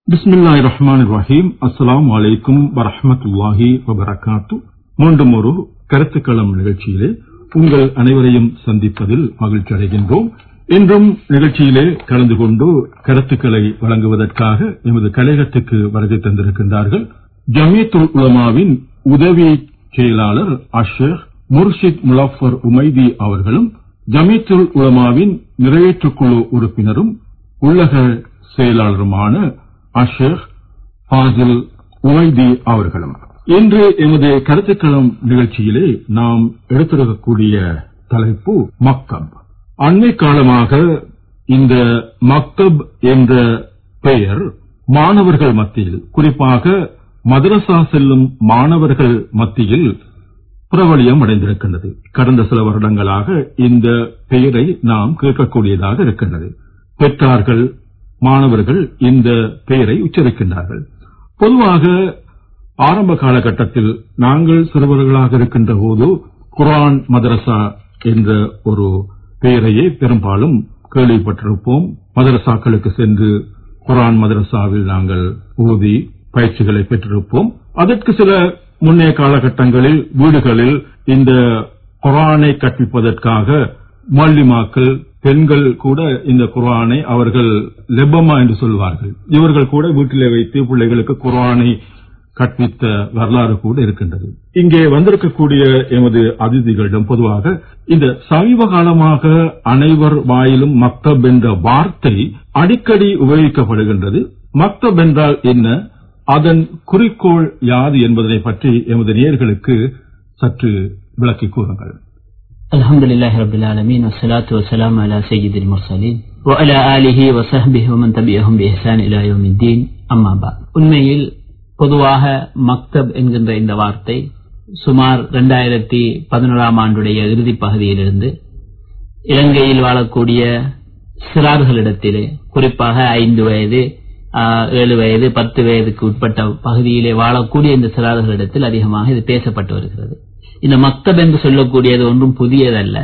பிஸ்மில்லாஹ் ரஹ்மான் ரஹீம் அஸ்ஸலாமு அலைக்கும் வரஹ்மத்துல்லாஹி வபரகாத்து மீண்டும் ஒரு கருத்துக்களம் நிகழ்ச்சியிலே உங்கள் அனைவரையும் சந்திப்பதில் மகிழ்ச்சி அடைகின்றோம் இன்றும் நிகழ்ச்சியிலே கலந்து கொண்டு கருத்துக்களை வழங்குவதற்காக எமது கலையகத்துக்கு வருகை தந்திருக்கின்றார்கள் ஜமீத்துல் உலமாவின் உதவி செயலாளர் அஷேக் முர்ஷித் முலாஃபர் உமைதி அவர்களும் ஜமீத்துல் உலமாவின் நிறைவேற்றுக்குழு உறுப்பினரும் உள்ளக செயலாளருமான அஷேக் ஃபாசில் உமைதி அவர்களும் இன்று எமது கருத்துக்களம் நிகழ்ச்சியிலே நாம் எடுத்திருக்கக்கூடிய தலைப்பு மக்தப் அண்மை காலமாக இந்த மக்தப் என்ற பெயர் மாணவர்கள் மத்தியில் குறிப்பாக மதரசா செல்லும் மாணவர்கள் மத்தியில் பிரபலியம் அடைந்திருக்கின்றது கடந்த சில வருடங்களாக இந்த பெயரை நாம் கேட்கக்கூடியதாக இருக்கின்றது பெற்றார்கள் மாணவர்கள் இந்த பெயரை உச்சரிக்கின்றார்கள் பொதுவாக ஆரம்ப காலகட்டத்தில் நாங்கள் சிறுவர்களாக இருக்கின்ற போது குரான் மதரசா என்ற ஒரு பெயரையே பெரும்பாலும் கேள்விப்பட்டிருப்போம் மதரசாக்களுக்கு சென்று குரான் மதரசாவில் நாங்கள் ஊதி பயிற்சிகளை பெற்றிருப்போம் அதற்கு சில முன்னைய காலகட்டங்களில் வீடுகளில் இந்த குரானை கற்பிப்பதற்காக மல்லிமாக்கள் பெண்கள் கூட இந்த குரானை அவர்கள் லெபமா என்று சொல்வார்கள் இவர்கள் கூட வீட்டிலே வைத்து பிள்ளைகளுக்கு குரானை கற்பித்த வரலாறு கூட இருக்கின்றது இங்கே வந்திருக்கக்கூடிய எமது அதிதிகளிடம் பொதுவாக இந்த சமீப காலமாக அனைவர் வாயிலும் மக்தப் என்ற வார்த்தை அடிக்கடி உபயோகிக்கப்படுகின்றது மக்தப் என்றால் என்ன அதன் குறிக்கோள் யாது என்பதனை பற்றி எமது நேயர்களுக்கு சற்று விளக்கி கூறுங்கள் الحمد لله رب العالمين والصلاة والسلام على سيد المرسلين وعلى آله وصحبه ومن تبعهم بإحسان إلى يوم الدين أما بعد உண்மையில் பொதுவாக மக்தப் என்கின்ற இந்த வார்த்தை சுமார் இரண்டாயிரத்தி பதினோராம் ஆண்டுடைய இறுதி பகுதியிலிருந்து இலங்கையில் வாழக்கூடிய சிறார்களிடத்திலே குறிப்பாக ஐந்து வயது ஏழு வயது பத்து வயதுக்கு உட்பட்ட பகுதியிலே வாழக்கூடிய இந்த சிறார்களிடத்தில் அதிகமாக இது பேசப்பட்டு வருகிறது இந்த மக்தப் என்று சொல்லக்கூடியது ஒன்றும் புதியதல்ல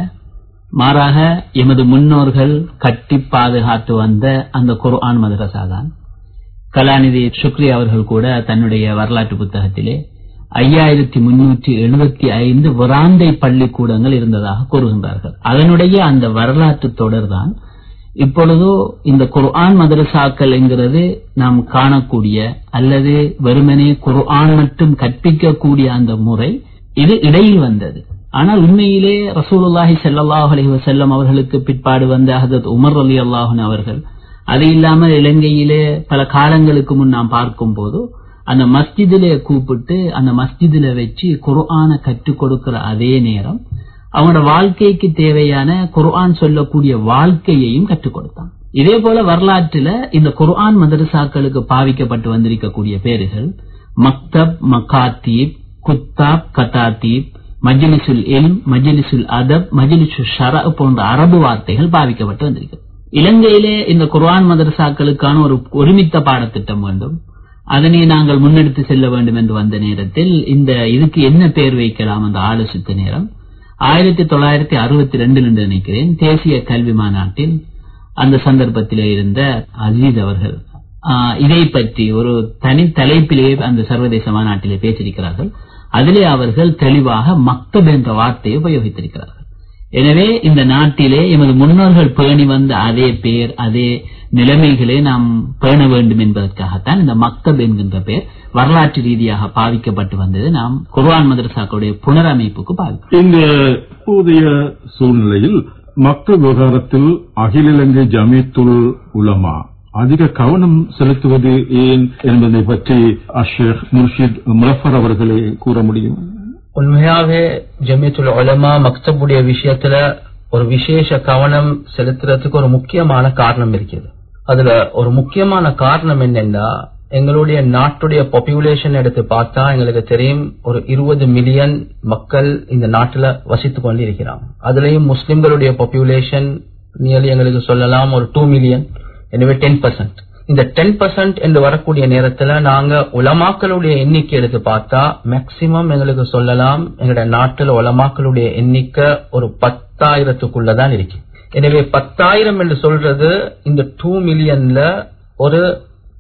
மாறாக எமது முன்னோர்கள் கட்டி பாதுகாத்து வந்த அந்த குர்ஆன் மதரசா தான் கலாநிதி சுக்ரி அவர்கள் கூட தன்னுடைய வரலாற்று புத்தகத்திலே ஐயாயிரத்தி முன்னூற்றி எழுபத்தி ஐந்து வராந்தை பள்ளிக்கூடங்கள் இருந்ததாக கூறுகின்றார்கள் அதனுடைய அந்த வரலாற்று தொடர்தான் இப்பொழுதோ இந்த குர்ஆன் மதரசாக்கள் என்கிறது நாம் காணக்கூடிய அல்லது வெறுமனே குர்ஆன் மட்டும் கற்பிக்கக்கூடிய அந்த முறை இது இடையில் வந்தது ஆனால் உண்மையிலே ரசூலுல்லாஹி ஸல்லல்லாஹு அலைஹி வஸல்லம் அவர்களுக்கு பிற்பாடு வந்த ஹஜரத் உமர் அலி அல்லாஹன் அவர்கள் அது இல்லாமல் இலங்கையிலே பல காலங்களுக்கு முன் நாம் பார்க்கும் போது அந்த மஸ்ஜிதிலே கூப்பிட்டு அந்த மஸ்ஜிதில வச்சு குர்ஆன கற்றுக் கொடுக்கிற அதே நேரம் அவங்களோட வாழ்க்கைக்கு தேவையான குர்ஆன் சொல்லக்கூடிய வாழ்க்கையையும் கற்றுக் கொடுத்தான் இதே போல வரலாற்றுல இந்த குர்ஆன் மதரசாக்களுக்கு பாவிக்கப்பட்டு வந்திருக்கக்கூடிய பேர்கள் மக்தப் மகாத்தீப் குத்தாப் கதாத்தீப் மஜ்லிசுல் எல் மஜ்லிசுல் அதப் மஜ்லிசுல் ஷர போன்ற அரபு வார்த்தைகள் பாவிக்கப்பட்டு வந்திருக்கிறது இலங்கையிலே இந்த குர்ஆன் மதரசாக்களுக்கான ஒரு ஒருமித்த பாடத்திட்டம் வேண்டும் அதனை நாங்கள் முன்னெடுத்து செல்ல வேண்டும் என்று வந்த நேரத்தில் இந்த இதுக்கு என்ன பெயர் வைக்கலாம் அந்த ஆலோசித்த நேரம் ஆயிரத்தி தொள்ளாயிரத்தி அறுபத்தி ரெண்டில் என்று நினைக்கிறேன் தேசிய கல்வி மாநாட்டில் அந்த சந்தர்ப்பத்திலே இருந்த அஜீத் அவர்கள் இதை பற்றி ஒரு தனி தலைப்பிலே அந்த சர்வதேச மாநாட்டிலே பேசியிருக்கிறார்கள் அதிலே அவர்கள் தெளிவாக மக்தப் என்ற வார்த்தையை உபயோகித்திருக்கிறார்கள் எனவே இந்த நாட்டிலே எமது முன்னோர்கள் பேணி வந்த அதே பெயர் அதே நிலைமைகளை நாம் பேண வேண்டும் என்பதற்காகத்தான் இந்த மக்தப் என்கின்ற பெயர் வரலாற்று ரீதியாக பாவிக்கப்பட்டு வந்தது நாம் குர்ஆன் மதரசாக்களுடைய புனரமைப்புக்கு பாவிக்கும் இந்த இப்போதைய சூழ்நிலையில் மக்தப் விவகாரத்தில் அகில இலங்கை ஜமீத்துல் உலமா அதிக கவனம் செலுத்துவது ஏன் என்பதை பற்றி அஷேக் முர்ஷித் முலஃபர் அவர்களே கூற முடியும் உண்மையாவே ஜமியத்துல் உலமா மக்தபுடைய விஷயத்துல ஒரு விசேஷ கவனம் செலுத்துறதுக்கு ஒரு முக்கியமான காரணம் இருக்குது அதுல ஒரு முக்கியமான காரணம் என்னன்னா எங்களுடைய நாட்டுடைய பாப்புலேஷன் எடுத்து பார்த்தா எங்களுக்கு தெரியும் ஒரு இருபது மில்லியன் மக்கள் இந்த நாட்டுல வசித்து கொண்டு இருக்கிறாங்க அதுலயும் முஸ்லிம்களுடைய பாப்புலேஷன் நியர்லி எங்களுக்கு சொல்லலாம் ஒரு டூ மில்லியன் எனவே டென் பர்சன்ட் இந்த டென் பர்சன்ட் என்று வரக்கூடிய நேரத்துல நாங்க உலமாக்களுடைய எண்ணிக்கை எடுத்து பார்த்தா மேக்சிமம் எங்களுக்கு சொல்லலாம் எங்களுடைய நாட்டுல உலமாக்களுடைய எண்ணிக்கை ஒரு பத்தாயிரத்துக்குள்ளதான் இருக்கு எனவே பத்தாயிரம் என்று சொல்றது இந்த டூ மில்லியன்ல ஒரு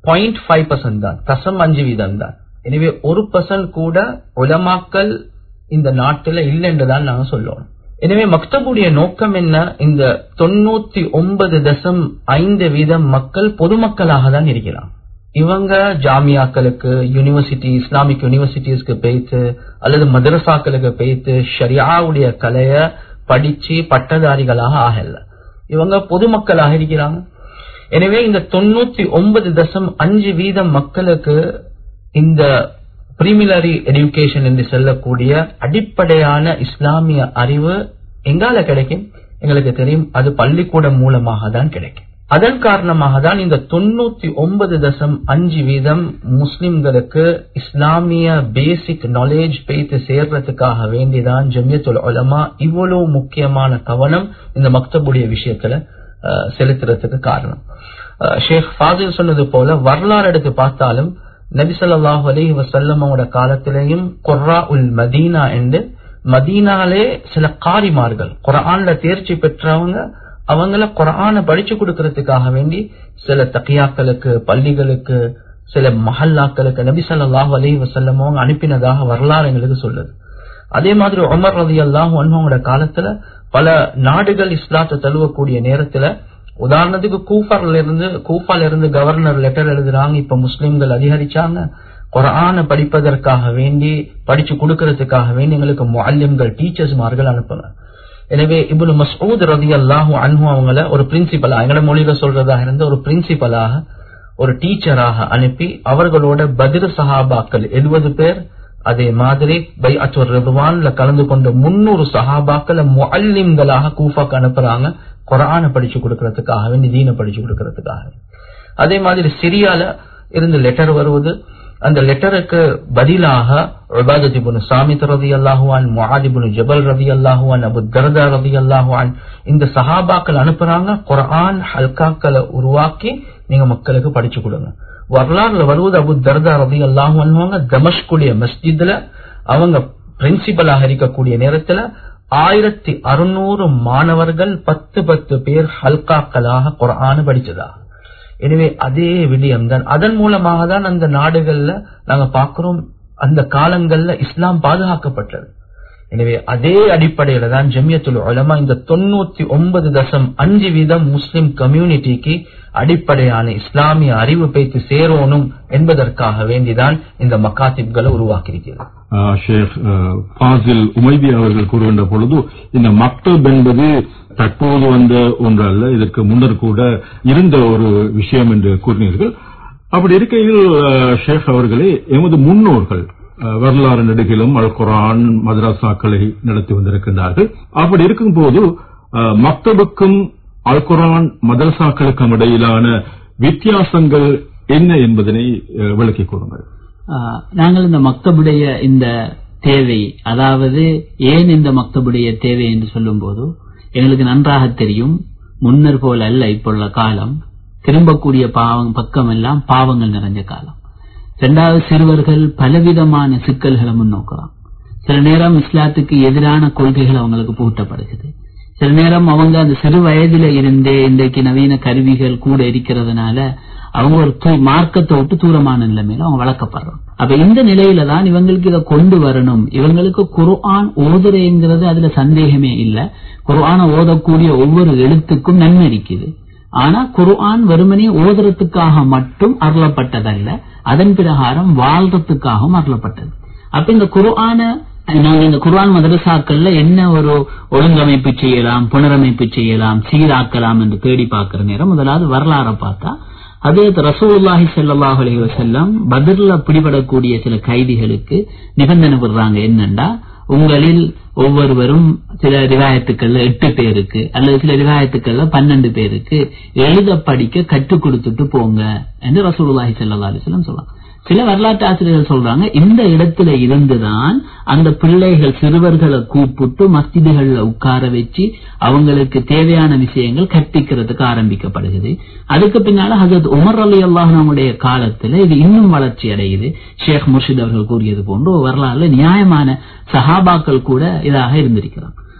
பாயிண்ட் ஃபைவ் பர்சன்ட் தான் தசம் அஞ்சு வீதம் தான் எனவே ஒரு பர்சன்ட் கூட உலமாக்கல் இந்த நாட்டுல இல்லை என்றுதான் நாங்க சொல்லணும் எனவே மக்தபுடைய நோக்கம் என்ன இந்த தொண்ணூத்தி ஒன்பது தசம் ஐந்து வீதம் மக்கள் பொதுமக்களாக தான் இருக்கிறாங்க இவங்க ஜாமியாக்களுக்கு யூனிவர்சிட்டி இஸ்லாமிக் யூனிவர்சிட்டிஸ்க்கு போயிட்டு அல்லது மதரசாக்களுக்கு போயிட்டு ஷரியாவுடைய கலைய படிச்சு பட்டதாரிகளாக ஆகல இவங்க பொதுமக்களாக இருக்கிறாங்க எனவே இந்த தொண்ணூத்தி ஒன்பது தசம் அஞ்சு வீதம் மக்களுக்கு இந்த பிரிமிலரி எஜுகேஷன் என்று சொல்லக்கூடிய அடிப்படையான இஸ்லாமிய அறிவு எங்கால கிடைக்கும் எங்களுக்கு தெரியும் அது பள்ளிக்கூடம் மூலமாக தான் கிடைக்கும் அதன் காரணமாக தான் இந்த தொண்ணூத்தி ஒன்பது தசம் அஞ்சு வீதம் முஸ்லிம்களுக்கு இஸ்லாமிய பேசிக் நாலேஜ் பேத்து சேர்றதுக்காக வேண்டிதான் ஜமியத்துல் உலமா இவ்வளவு முக்கியமான கவனம் இந்த மக்தபுடைய விஷயத்துல அஹ், செலுத்துறதுக்கு காரணம் அஹ், ஷேக் ஃபாசில் சொன்னது போல வரலாறு எடுத்து பார்த்தாலும் நபி ஸல்லல்லாஹு அலைஹி வஸல்லம் அவங்களோட காலத்திலேயும் குர்ரா உல் மதீனா என்று மதீனாலே சில காரிமார்கள் குர்ஆன்ல தேர்ச்சி பெற்றவங்க அவங்கள குர்ஆனை படிச்சு கொடுக்கறதுக்காக வேண்டி சில தக்கியாக்களுக்கு பள்ளிகளுக்கு சில மஹல்லாக்களுக்கு நபி ஸல்லல்லாஹு அலைஹி வஸல்லம் அவங்க அனுப்பினதாக வரலாறு எங்களுக்கு சொல்லுது அதே மாதிரி உமர் ரலியல்லாஹு அன்ஹு அவங்களோட காலத்துல பல நாடுகள் இஸ்லாத்தை தழுவக்கூடிய நேரத்துல உதாரணத்துக்கு கூஃபால இருந்து கூஃபால இருந்து கவர்னர் லெட்டர் எழுதுறாங்க இப்ப முஸ்லிம்கள் அதிகரிச்சாங்க குரான படிப்பதற்காக வேண்டி படிச்சு கொடுக்கறதுக்காக வேண்டி எங்களுக்கு முஅல்லிம்கள் டீச்சர்ஸ் மார்கள் அனுப்புங்க எனவே இப்னு மஸ்ஊத் ரலியல்லாஹு அன்ஹு அவங்கள ஒரு பிரின்சிபலா எங்கட மொழியில சொல்றதா இருந்த ஒரு பிரின்சிபலாக ஒரு டீச்சராக அனுப்பி அவர்களோட பதிர சஹாபாக்கள் எழுபது பேர் அதே மாதிரி பை அச்சுர் ரிதுவான்ல கலந்து கொண்ட முன்னூறு சஹாபாக்களை முஅல்லிம்களாக கூஃபாக்கு அனுப்புறாங்க குரான படிச்சு கொடுக்கறதுக்காக வேண்டி தீன படிச்சு கொடுக்கறதுக்காக அதே மாதிரி சிரியால இருந்து லெட்டர் வருவது அந்த லெட்டருக்கு பதிலாக உபாதத் இப்னு சாமித் ரலியல்லாஹு அன் முஆத் இப்னு ஜபல் ரலியல்லாஹு அன் அபு தர்தா ரலியல்லாஹு அன் இந்த சஹாபாக்கள் அனுப்புறாங்க குர்ஆன் ஹல்காக்களை உருவாக்கி நீங்க மக்களுக்கு படிச்சு கொடுங்க வரலாறுல வருவது அபு தர்தா ரலியல்லாஹு அன்ஹுங்க தமஷ்குடைய மஸ்ஜித்ல அவங்க பிரின்சிபலாக இருக்கக்கூடிய நேரத்துல ஆயிரத்தி அறுநூறு மாணவர்கள் பத்து பத்து பேர் ஹல்காக்களாக குர்ஆன் படிச்சதா எனவே அதே விடயம் தான் அதன் மூலமாக தான் அந்த நாடுகள்ல நாங்க பார்க்கிறோம் அந்த காலங்கள்ல இஸ்லாம் பாதுகாக்கப்பட்டது எனவே அதே அடிப்படையில தான் ஜமியத்துல் உலமா இந்த தொண்ணூத்தி ஒன்பது தசம் அஞ்சு வீதம் முஸ்லிம் கம்யூனிட்டிக்கு அடிப்படையான இஸ்லாமிய அறிவு பேச்சு சேரணும் என்பதற்காக வேண்டிதான் இந்த மக்காத்திப்களை உருவாக்கியிருக்கிறது ஆஹ் ஷேக் ஆஹ் ஃபாசில் உமைதி அவர்கள் கூறுகின்ற பொழுது இந்த மக்தப் என்பது தற்போது வந்த ஒன்று அல்ல இதற்கு முன்னர் கூட இருந்த ஒரு விஷயம் என்று கூறினீர்கள் அப்படி இருக்கையில் ஆஹ் ஷேக் அவர்களே எமது முன்னோர்கள் ஆஹ் வரலாறு நெடுகிலும் அல் குரான் மதரசாக்களை நடத்தி வந்திருக்கின்றார்கள் அப்படி இருக்கும்போது ஆஹ் மக்தபுக்கும் அல் குரான் மதரசாக்களுக்கும் இடையிலான வித்தியாசங்கள் என்ன என்பதனை ஆஹ் விளக்கிக் கூறுங்கள் ஆஹ் நாங்கள் இந்த மக்தபுடைய இந்த தேவை அதாவது ஏன் இந்த மக்தபுடைய தேவை என்று சொல்லும்போது எங்களுக்கு நன்றாக தெரியும் முன்னர் போல அல்ல இப்போள்ள காலம் திரும்பக்கூடிய பாவம் பக்கம் எல்லாம் பாவங்கள் நிறைஞ்ச காலம் இரண்டாவது சிறுவர்கள் பலவிதமான சிக்கல்களை முன்னோக்கலாம் சில நேரம் இஸ்லாத்துக்கு எதிரான கொள்கைகள் அவங்களுக்கு புகட்டப்படுகிறது சில நேரம் அவங்க அந்த சிறு வயதில இருந்தே இன்றைக்கு நவீன கருவிகள் கூட இருக்கிறதுனால அவங்க ஒரு தூ- மார்க்கத்தை விட்டு தூரமான நிலைமையில அவங்க வளர்க்கப்படுறோம் அப்ப இந்த நிலையில தான் இவங்களுக்கு இதை கொண்டு வரணும் இவங்களுக்கு குர்ஆன் ஓதுறேங்கிறது அதுல சந்தேகமே இல்ல குர்ஆனை ஓதக்கூடிய ஒவ்வொரு எழுத்துக்கும் நன்மை இருக்குது ஆனா குர்ஆன் வெறுமனே ஓதுறதுக்காக மட்டும் அருளப்பட்டதல்ல அதன் பிரகாரம் வாழ்றதுக்காகவும் அருளப்பட்டது அப்ப இந்த குர்ஆன நாங்க இந்த குர்ஆன் மதரசாக்கள்ல என்ன ஒரு ஒழுங்கமைப்பு செய்யலாம் புனரமைப்பு செய்யலாம் சீராக்கலாம் என்று தேடி பார்க்கிற நேரம் முதலாவது வரலாறை பார்த்தா அதே ரசூலுல்லாஹி ஸல்லல்லாஹு அலைஹி வஸல்லம் பத்ர்ல பிடிபடக்கூடிய சில கைதிகளுக்கு நிபந்தனை விடுறாங்க என்னன்னா உங்களில் ஒவ்வொருவரும் சில ரிவாயத்துக்கள்ல எட்டு பேருக்கு அல்லது சில ரிவாயத்துக்கள்ல பன்னெண்டு பேருக்கு எழுத படிக்க கற்றுக் கொடுத்துட்டு போங்க என்று ரசூலுல்லாஹி ஸல்லல்லாஹு அலைஹி வஸல்லம் சொல்றாங்க சில வரலாற்று ஆசிரியர்கள் சொல்றாங்க இந்த இடத்துல இருந்துதான் அந்த பிள்ளைகள் சிறுவர்களை கூப்பிட்டு மஸ்ஜிதுகள்ல உட்கார வச்சு அவங்களுக்கு தேவையான விஷயங்கள் கற்பிக்கிறதுக்கு ஆரம்பிக்கப்படுகிறது அதுக்கு பின்னால ஹசரத் உமர் அலி அல்லாஹனுடைய காலத்துல இது இன்னும் வளர்ச்சி அடையுது ஷேக் முர்ஷித் அவர்கள் கூறியது போன்று ஒரு வரலாறுல நியாயமான சஹாபாக்கள் கூட இதாக இருந்திருக்கிறார்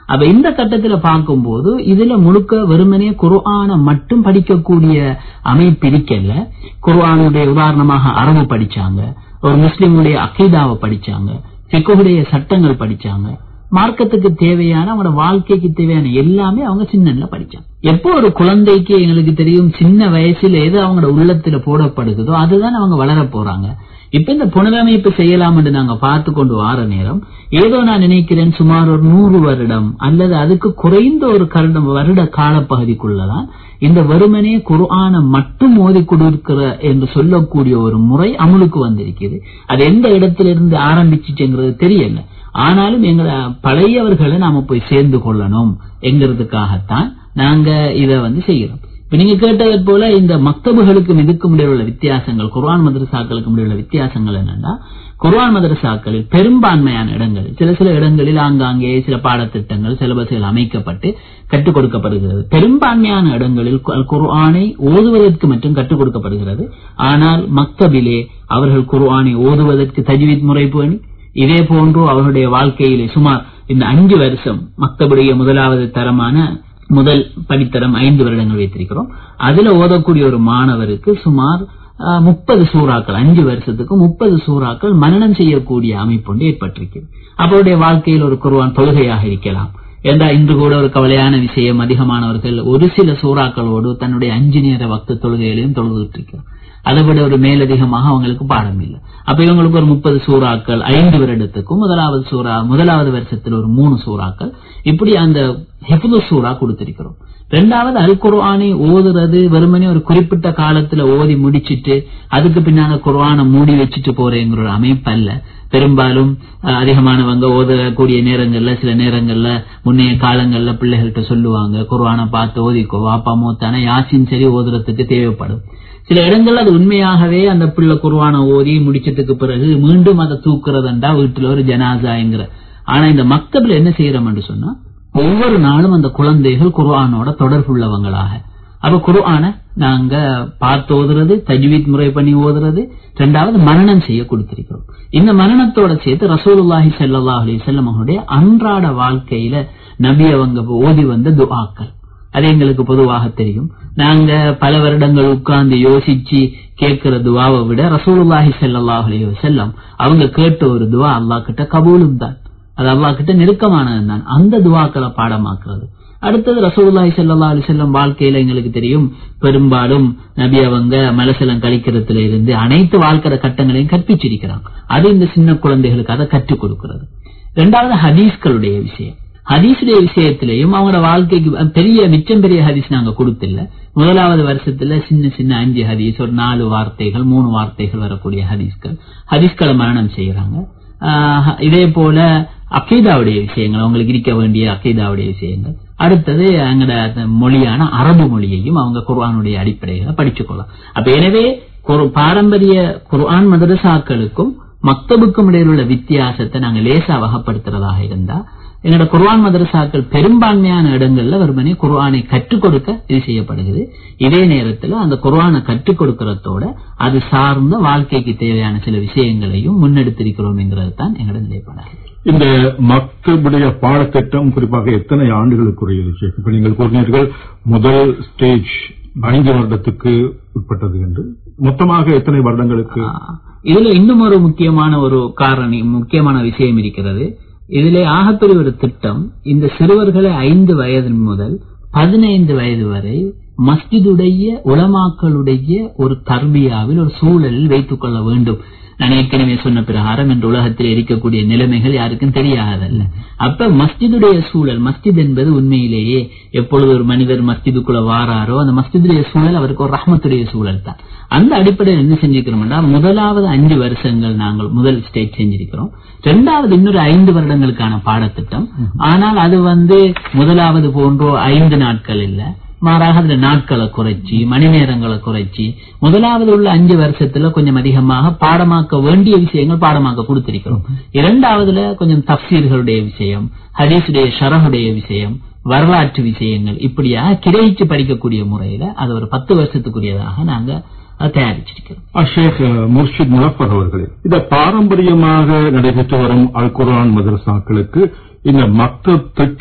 அப்ப இந்த கட்டத்துல பார்க்கும்போது இதுல முழுக்க வெறுமனே குர்ஆனை மட்டும் படிக்கக்கூடிய அமைப்பு இருக்கல குர்ஆனுடைய உதாரணமாக அரபு படிச்சாங்க ஒரு முஸ்லிமுடைய அகீதாவை படிச்சாங்க ஃபிக்குடைய சட்டங்கள் படிச்சாங்க மார்க்கத்துக்கு தேவையான அவங்களோட வாழ்க்கைக்கு தேவையான எல்லாமே அவங்க சின்னல படிச்சாங்க எப்போ ஒரு குழந்தைக்கு எங்களுக்கு தெரியும் சின்ன வயசுல எது அவங்களோட உள்ளத்துல போடப்படுகிறதோ அதுதான் அவங்க வளர போறாங்க இப்ப இந்த புனரமைப்பு செய்யலாம் என்று நாங்க பார்த்து கொண்டு வார நேரம் ஏதோ நான் நினைக்கிறேன் சுமார் ஒரு நூறு வருடம் அல்லது அதுக்கு குறைந்த ஒரு கருடம் வருட காலப்பகுதிக்குள்ளதான் இந்த வெறுமனே குர்ஆனை மட்டும் ஓதி கொடுக்கிற என்று சொல்லக்கூடிய ஒரு முறை அமுலுக்கு வந்திருக்குது அது எந்த இடத்திலிருந்து ஆரம்பிச்சுச்சுங்கிறது தெரியல ஆனாலும் எங்களை பழையவர்களை நாம போய் சேர்ந்து கொள்ளணும் என்கிறதுக்காகத்தான் நாங்க இத வந்து செய்கிறோம் இப்ப நீங்க கேட்டது போல இந்த மக்தபுகளுக்கும் இதுக்கும் இடையே உள்ள வித்தியாசங்கள் குர்ஆன் மதரசாக்களுக்கும் இடையே உள்ள வித்தியாசங்கள் என்னன்னா குர்ஆன் மதரசாக்களில் பெரும்பான்மையான இடங்களில் சில சில இடங்களில் ஆங்காங்கே சில பாடத்திட்டங்கள் சிலபஸ்கள் அமைக்கப்பட்டு கற்றுக் கொடுக்கப்படுகிறது பெரும்பான்மையான இடங்களில் கு- குர்ஆனை ஓதுவதற்கு மட்டும் கற்றுக் கொடுக்கப்படுகிறது ஆனால் மக்தபிலே அவர்கள் குர்ஆனை ஓதுவதற்கு தஜ்வீத் முறை பேணி இதே போன்று அவர்களுடைய வாழ்க்கையிலே சுமார் இந்த அஞ்சு வருஷம் மக்தபுடைய முதலாவது தரமான முதல் படித்தரம் ஐந்து வருடங்கள் வைத்திருக்கிறோம் அதுல ஓதக்கூடிய ஒரு மாணவருக்கு சுமார் முப்பது சூறாக்கள் அஞ்சு வருஷத்துக்கு முப்பது சூறாக்கள் மனனம் செய்யக்கூடிய அமைப்பு ஒன்று ஏற்பட்டிருக்கிறது அவருடைய வாழ்க்கையில் ஒரு குருவான் தொழுகையாக இருக்கலாம் என்றா இன்று கூட ஒரு கவலையான விஷயம் அதிகமானவர்கள் ஒரு சில சூறாக்களோடு தன்னுடைய அஞ்சு நேர வக்த தொழுகைகளையும் தொழுதுட்டு இருக்கிறார் அதை விட ஒரு மேலதிகமாக அவங்களுக்கு பாடம் இல்லை அப்ப இவங்களுக்கு ஒரு முப்பது சூறாக்கள் ஐந்து வருடத்துக்கும் முதலாவது சூறா முதலாவது வருஷத்தில் ஒரு மூணு சூறாக்கள் இப்படி அந்த ஹெஃபுது சூறா கொடுத்திருக்கிறோம் ரெண்டாவது அல் குர்ஆனை ஓதுறது வெறுமனே ஒரு குறிப்பிட்ட காலத்துல ஓதி முடிச்சிட்டு அதுக்கு பின்னால குர்ஆனை மூடி வச்சுட்டு போறேங்கிற ஒரு அமைப்பு அல்ல பெரும்பாலும் அஹ், அதிகமானவங்க ஓதக்கூடிய நேரங்கள்ல சில நேரங்கள்ல முன்னைய காலங்கள்ல பிள்ளைகள்கிட்ட சொல்லுவாங்க குர்ஆனை பார்த்து ஓதிக்கோ வாப்பா மூத்தான யாசின் சரி ஓதுறதுக்கு தேவைப்படும் சில இடங்கள்ல அது உண்மையாகவே அந்த பிள்ளை குர்ஆனை ஓதி முடிச்சதுக்கு பிறகு மீண்டும் அதை தூக்குறதுண்டா வீட்டுல ஒரு ஜனாசாங்கிற ஆனா இந்த மக்தப்ல என்ன செய்யறோம்னு சொன்னா ஒவ்வொரு நாளும் அந்த குழந்தைகள் குர்ஆனோட தொடர்புள்ளவங்களாக அப்ப குர்ஆனை நாங்க பார்த்து ஓதுறது தஜ்வீத் முறை பண்ணி ஓதுறது ரெண்டாவது மரணம் செய்ய கொடுத்திருக்கிறோம் இந்த மரணத்தோட சேர்த்து ரசூலுல்லாஹி ஸல்லல்லாஹு அலைஹி வஸல்லம் அவருடைய அன்றாட வாழ்க்கையில நபி அவங்க ஓதி வந்த துஆக்கள் அது எங்களுக்கு பொதுவாக தெரியும் நாங்க பல வருடங்கள் உட்கார்ந்து யோசிச்சு கேட்கிற துவாவை விட ரசூலுல்லாஹி ஸல்லல்லாஹு அலைஹி வஸல்லம் அவங்க கேட்ட ஒரு துவா அல்லாஹ் கிட்ட கபூலும் தான் அது அல்லாஹ் கிட்ட நெருக்கமானது தான் அந்த துவாக்களை பாடமாக்குறது அடுத்தது ரசூலுல்லாஹி ஸல்லல்லாஹு அலைஹி வஸல்லம் வாழ்க்கையில எங்களுக்கு தெரியும் பெரும்பாலும் நபி அவங்க மலசலம் கழிக்கிறதுல இருந்து அனைத்து வாழ்க்கிற கட்டங்களையும் கற்பிச்சிருக்கிறாங்க அது இந்த சின்ன குழந்தைகளுக்கு அதை கற்றுக் கொடுக்கிறது ரெண்டாவது ஹதீஸ்களுடைய விஷயம் ஹதீஸுடைய விஷயத்திலையும் அவங்களோட வாழ்க்கைக்கு பெரிய மிச்சம் பெரிய ஹதீஸ் நாங்க கொடுத்தில்ல முதலாவது வருஷத்துல சின்ன சின்ன அஞ்சு ஹதீஸ் ஒரு நாலு வார்த்தைகள் மூணு வார்த்தைகள் வரக்கூடிய ஹதீஸ்கள் ஹதீஸ்களை மரணம் செய்யறாங்க ஆஹ் இதே போல அக்கீதாவுடைய விஷயங்கள் அவங்களுக்கு இருக்க வேண்டிய அக்கீதாவுடைய விஷயங்கள் அடுத்தது எங்கட அந்த மொழியான அரபு மொழியையும் அவங்க குர்ஆனுடைய அடிப்படைகளை படிச்சுக்கொள்ளலாம் அப்ப எனவே குர்- பாரம்பரிய குர்ஆன் மதரசாக்களுக்கும் மக்தபுக்கும் இடையில் உள்ள வித்தியாசத்தை நாங்க லேசா வகப்படுத்துறதாக இருந்தா எங்களோட குர்ஆன் மதரசாக்கள் பெரும்பான்மையான இடங்கள்ல வெறுமனே குர்ஆனை கற்றுக் கொடுக்க இது செய்யப்படுகிறது இதே நேரத்துல அந்த குர்ஆனை கற்றுக் கொடுக்கறதோட அது சார்ந்த வாழ்க்கைக்கு தேவையான சில விஷயங்களையும் முன்னெடுத்திருக்கிறோம்ங்கிறது தான் எங்களோட நிலைப்பாடு இந்த மக்தபுடைய பாடத்திட்டம் குறிப்பாக எத்தனை ஆண்டுகளுக்குரியது ஷேக் இப்ப நீங்கள் கூறினீர்கள் முதல் ஸ்டேஜ் ஐந்து வருடத்துக்கு உட்பட்டது என்று மொத்தமாக எத்தனை வருடங்களுக்கு ஆஹ் இதுல இன்னும் ஒரு முக்கியமான ஒரு காரணி முக்கியமான விஷயம் இருக்கிறது இதிலே ஆகப்பெரிய ஒரு திட்டம் இந்த சிறுவர்களை ஐந்து வயது முதல் பதினைந்து வயது வரை மஸ்ஜிதுடைய உலமாக்களுடைய ஒரு தர்பியாவில் ஒரு சூழலில் வைத்துக் கொள்ள வேண்டும் நான் ஏற்கனவே சொன்ன பிரகாரம் இந்த உலகத்தில் இருக்கக்கூடிய நிலைமைகள் யாருக்கும் தெரியாதல்ல அப்ப மஸ்ஜிதுடைய சூழல் மஸ்ஜித் என்பது உண்மையிலேயே எப்பொழுது ஒரு மனிதர் மஸ்ஜிதுக்குள்ள வாராரோ அந்த மஸ்ஜிதுடைய சூழல் அவருக்கு ஒரு ரஹ்மத்துடைய சூழல் தான் அந்த அடிப்படையில் என்ன செஞ்சிருக்கிறோம்னா முதலாவது அஞ்சு வருஷங்கள் நாங்கள் முதல் ஸ்டேஜ் செஞ்சிருக்கிறோம் ரெண்டாவது இன்னொரு ஐந்து வருடங்களுக்கான பாடத்திட்டம் ஆனால் அது வந்து முதலாவது போன்றோ ஐந்து நாட்கள் இல்ல மாறாக அதுல நாட்களை குறைச்சி மணி நேரங்களை குறைச்சி முதலாவது உள்ள அஞ்சு வருஷத்துல கொஞ்சம் அதிகமாக பாடமாக்க வேண்டிய விஷயங்கள் பாடமாக்க கொடுத்திருக்கிறோம் இரண்டாவதுல கொஞ்சம் தப்சீர்களுடைய விஷயம் ஹதீஸுடைய ஷரஹுடைய விஷயம் வரலாற்று விஷயங்கள் இப்படியா கிரகிச்சு படிக்கக்கூடிய முறையில அது ஒரு பத்து வருஷத்துக்குரியதாக நாங்க அதை தயாரிச்சிருக்கிறோம் ஷேக் முர்ஷித் முலஃபர் அவர்களே இந்த பாரம்பரியமாக நடைபெற்று வரும் அல் குர்ஆன் மதரசாக்களுக்கு இந்த மக்தப் திட்டம்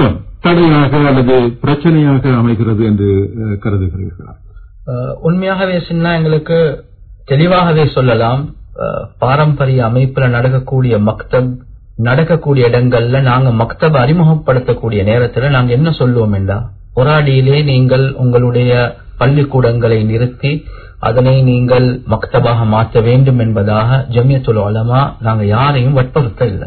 தடையாக அல்லது பிரச்சனையாக அமைகிறது என்று அஹ், கருதுகிறீர்களா அஹ், உண்மையாகவே சொன்னா எங்களுக்கு தெளிவாகவே சொல்லலாம் அஹ், பாரம்பரிய அமைப்புல நடக்கக்கூடிய மக்தப் நடக்கக்கூடிய இடங்கள்ல நாங்க மக்தப அறிமுகப்படுத்தக்கூடிய நேரத்துல நாங்க என்ன சொல்லுவோம் என்றா பொராடியிலே நீங்கள் உங்களுடைய பள்ளிக்கூடங்களை நிறுத்தி அதனை நீங்கள் மக்தபாக மாற்ற வேண்டும் என்பதாக ஜமியத்துல் உலமா நாங்க யாரையும் வற்புறுத்த இல்லை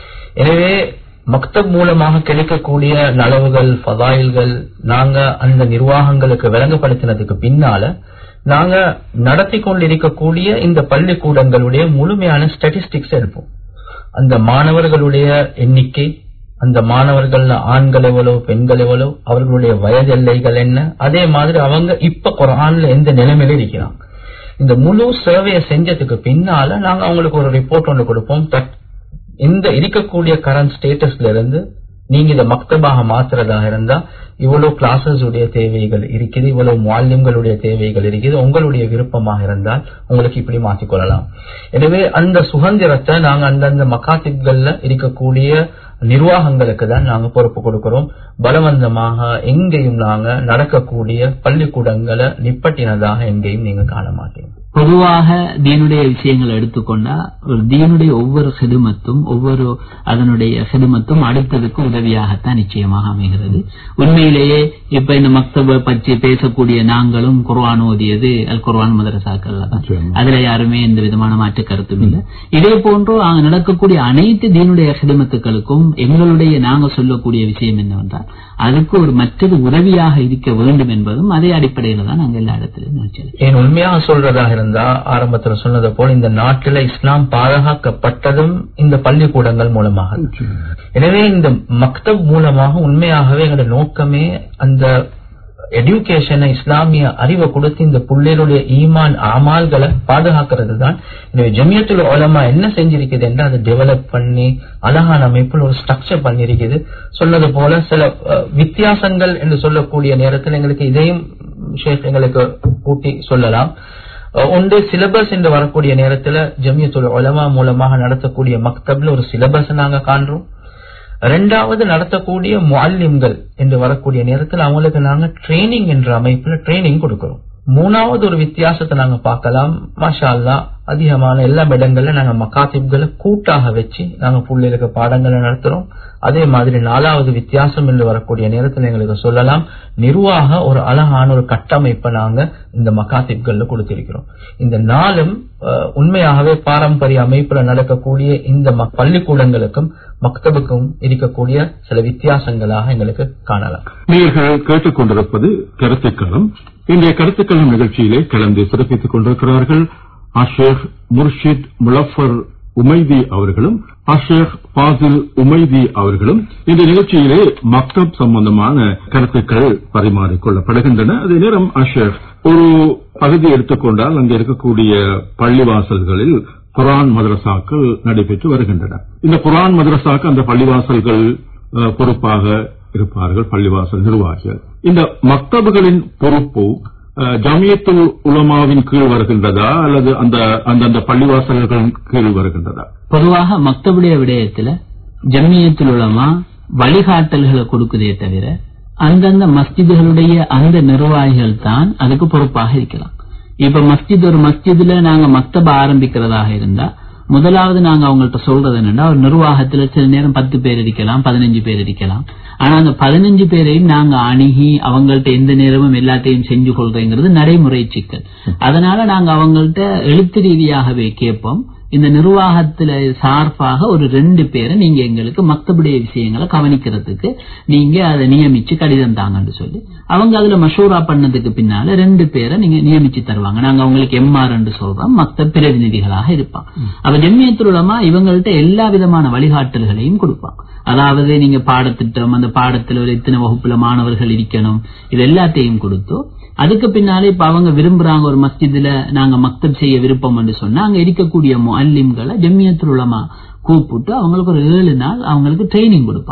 எனவே மக்தப் மூலமாக கிடைக்கக்கூடிய நலவுகள் ஃபதாயில்கள் நாங்க அந்த நிர்வாகங்களுக்கு விளங்கப்படுத்தினதுக்கு பின்னால நாங்க நடத்தி கொண்டிருக்கக்கூடிய இந்த பள்ளிக்கூடங்களுடைய முழுமையான ஸ்டாட்டிஸ்டிக்ஸ் எடுப்போம் அந்த மாணவர்களுடைய எண்ணிக்கை அந்த மாணவர்கள் ஆண்கள் எவ்வளவு பெண்கள் எவ்வளவு அவர்களுடைய வயது எல்லைகள் என்ன அதே மாதிரி அவங்க இப்ப குரான்ல எந்த நிலைமையில இருக்கிறாங்க இந்த முழு சர்வே செஞ்சதுக்கு பின்னால நாங்க அவங்களுக்கு ஒரு ரிப்போர்ட் ஒன்று கொடுப்போம் தட் இந்த இருக்கக்கூடிய கரண்ட் ஸ்டேட்டஸ்ல இருந்து நீங்க இதை மக்தபாக மாத்துறதாக இருந்தா இவ்வளவு கிளாஸஸ் உடைய தேவைகள் இருக்குது இவ்வளவு மாலியங்களுடைய தேவைகள் இருக்குது உங்களுடைய விருப்பமாக இருந்தால் உங்களுக்கு இப்படி மாற்றிக்கொள்ளலாம் எனவே அந்த சுதந்திரத்தை நாங்க அந்தந்த மக்காத்திப்கள்ல இருக்கக்கூடிய நிர்வாகங்களுக்கு தான் நாங்க பொறுப்பு கொடுக்கிறோம் பலவந்தமாக எங்கேயும் நாங்க நடக்கக்கூடிய பள்ளிக்கூடங்களை நிப்பட்டினதாக எங்கேயும் நீங்க காண மாட்டீங்க பொதுவாக தீனுடைய விஷயங்களை எடுத்துக்கொண்டா ஒரு தீனுடைய ஒவ்வொரு ஹிதுமத்தும் ஒவ்வொரு அதனுடைய ஹிதுமத்தும் அடுத்ததுக்கு உதவியாகத்தான் நிச்சயமாக அமைகிறது உண்மையிலேயே இப்ப இந்த மக்தப பற்றி பேசக்கூடிய நாங்களும் குர்ஆன் ஓதியது அல் குர்ஆன் மதரசாக்கள் தான் நிச்சயமா. அதுல யாருமே எந்த விதமான மாற்று கருத்தும் இல்லை இதே போன்று அங்க நடக்கக்கூடிய அனைத்து தீனுடைய ஹிதமத்துக்களுக்கும் எங்களுடைய நாங்க சொல்லக்கூடிய விஷயம் என்னவென்றால் அதுக்கு ஒரு மற்றது உதவியாக இருக்க வேண்டும் என்பதும் அதே அடிப்படையில தான் நாங்க எல்லா இடத்திலும் நினைச்சது ஏன் உண்மையாக சொல்றதாக இருந்தா ஆரம்பத்துல சொன்னது போல் இந்த நாட்டில இஸ்லாம் பாதுகாக்கப்பட்டதும் இந்த பள்ளிக்கூடங்கள் மூலமாக எனவே இந்த மக்தப் மூலமாக உண்மையாகவே எங்களோட நோக்கமே அந்த எடுகேஷனை இஸ்லாமிய அறிவை கொடுத்து இந்த பிள்ளைகளுடைய ஈமான் அமால்களை பாதுகாக்கிறது தான் எனவே ஜமியத்துல உலமா என்ன செஞ்சிருக்குது என்று அதை டெவலப் பண்ணி அழகான அமைப்பில் ஒரு ஸ்ட்ரக்சர் பண்ணியிருக்குது சொன்னது போல சில அஹ், வித்தியாசங்கள் என்று சொல்லக்கூடிய நேரத்தில் எங்களுக்கு இதையும் ஷேக் எங்களுக்கு கூட்டி சொல்லலாம் அஹ், ஒன்று சிலபஸ் என்று வரக்கூடிய நேரத்தில் ஜமியத்துல் உலமா மூலமாக நடத்தக்கூடிய மக்தப்ல ஒரு சிலபஸ் நாங்க காண்றோம் ரெண்டாவது நடத்தக்கூடிய முஅல்லிம்கள் என்று வரக்கூடிய நேரத்தில் அவங்களுக்கு நாங்க ட்ரைனிங் என்ற அமைப்புல ட்ரைனிங் கொடுக்கிறோம் மூணாவது ஒரு வித்தியாசத்தை நாங்க பார்க்கலாம் மாஷா அல்லாஹ் அதிகமான எல்லா இடங்கள்ல நாங்க மக்காத்திப்களை கூட்டாக வச்சு நாங்க பிள்ளைகளுக்கு பாடங்களை நடத்துறோம் அதே மாதிரி நாலாவது வித்தியாசம் என்று வரக்கூடிய நேரத்தில் எங்களுக்கு சொல்லலாம் நிர்வாக ஒரு அழகான ஒரு கட்டமைப்பை நாங்க இந்த மக்காத்திப்கள்ல கொடுத்திருக்கிறோம் இந்த நாளும் அஹ், உண்மையாகவே பாரம்பரிய அமைப்புல நடக்கக்கூடிய இந்த ம- பள்ளிக்கூடங்களுக்கும் மக்தபுக்கும் இருக்கக்கூடிய சில வித்தியாசங்களாக எங்களுக்கு காணலாம் நீங்கள் கேட்டுக்கொண்டிருப்பது கருத்துக்களம் இன்றைய கருத்துக்களம் நிகழ்ச்சியிலே கலந்து சிறப்பித்துக் கொண்டிருக்கிறார்கள் அஷேக் முர்ஷித் முலஃபர் உமைதி அவர்களும் அஷேக் பாசில் உமைதி அவர்களும் இந்த நிகழ்ச்சியிலே மக்தப் சம்பந்தமான கருத்துக்கள் பரிமாறிக் கொள்ளப்படுகின்றன அதே நேரம் அஷேக் ஒரு பகுதி எடுத்துக்கொண்டால் அங்கே இருக்கக்கூடிய பள்ளிவாசல்களில் குரான் மதரசாக்கள் நடைபெற்று வருகின்றன இந்த குரான் மதரசாக்கள் அந்த பள்ளிவாசல்கள் அஹ், பொறுப்பாக இருப்பார்கள் பள்ளிவாசல் நிர்வாகிகள் இந்த மக்தபுகளின் பொறுப்பு அஹ், ஜமியத்துல் உலமாவின் கீழ் வருகின்றதா அல்லது அந்த அந்தந்த பள்ளிவாசல்களின் கீழ் வருகின்றதா பொதுவாக மக்தபுடைய விடயத்துல ஜம்மியத்தில் உலமா வழிகாட்டல்களை கொடுக்குதே தவிர அந்தந்த மஸ்ஜிதுகளுடைய அந்த நிர்வாகிகள் தான் அதுக்கு பொறுப்பாக இருக்கலாம் இப்ப மஸ்ஜித் ஒரு மஸ்ஜிதுல நாங்க மக்தப ஆரம்பிக்கிறதாக இருந்தா முதலாவது நாங்க அவங்கள்ட்ட சொல்றது என்னன்னா ஒரு நிர்வாகத்துல சில நேரம் பத்து பேர் இருக்கலாம் பதினஞ்சு பேர் இருக்கலாம் ஆனா அந்த பதினஞ்சு பேரையும் நாங்க அணுகி அவங்கள்ட்ட எந்த நேரமும் எல்லாத்தையும் செஞ்சு கொள்றேங்கிறது நடைமுறை சிக்கல் அதனால நாங்க அவங்கள்ட்ட எழுத்து ரீதியாகவே கேட்போம் இந்த நிர்வாகத்துல சார்பாக ஒரு ரெண்டு பேரை நீங்க எங்களுக்கு மக்தபுடைய விஷயங்களை கவனிக்கிறதுக்கு நீங்க அதை நியமிச்சு கடிதம் தாங்கன்னு சொல்லி அவங்க அதுல மஷூரா பண்ணதுக்கு பின்னால ரெண்டு பேரை நீங்க நியமிச்சு தருவாங்க நாங்க அவங்களுக்கு எம்ஆர் என்று சொல்றோம் மக்த பிரதிநிதிகளாக இருப்பாங்க அப்ப ஜெமியத்துல் உலமா இவங்கள்ட்ட எல்லா விதமான வழிகாட்டல்களையும் கொடுப்பாங்க அதாவது நீங்க பாடத்திட்டம் அந்த பாடத்துல ஒரு இத்தனை வகுப்புல மாணவர்கள் இருக்கணும் இது எல்லாத்தையும் கொடுத்து அதுக்கு பின்னாலே இப்ப அவங்க விரும்புறாங்க ஒரு மஸ்ஜிதுல நாங்க மக்தப் செய்ய விருப்பம் என்று சொன்னா அங்க இருக்கக்கூடிய முஅல்லிம்களை ஜம்மியத்துல் உலமா கூப்பிட்டு அவங்களுக்கு ஒரு ஏழு நாள் அவங்களுக்கு ட்ரைனிங் கொடுப்பாங்க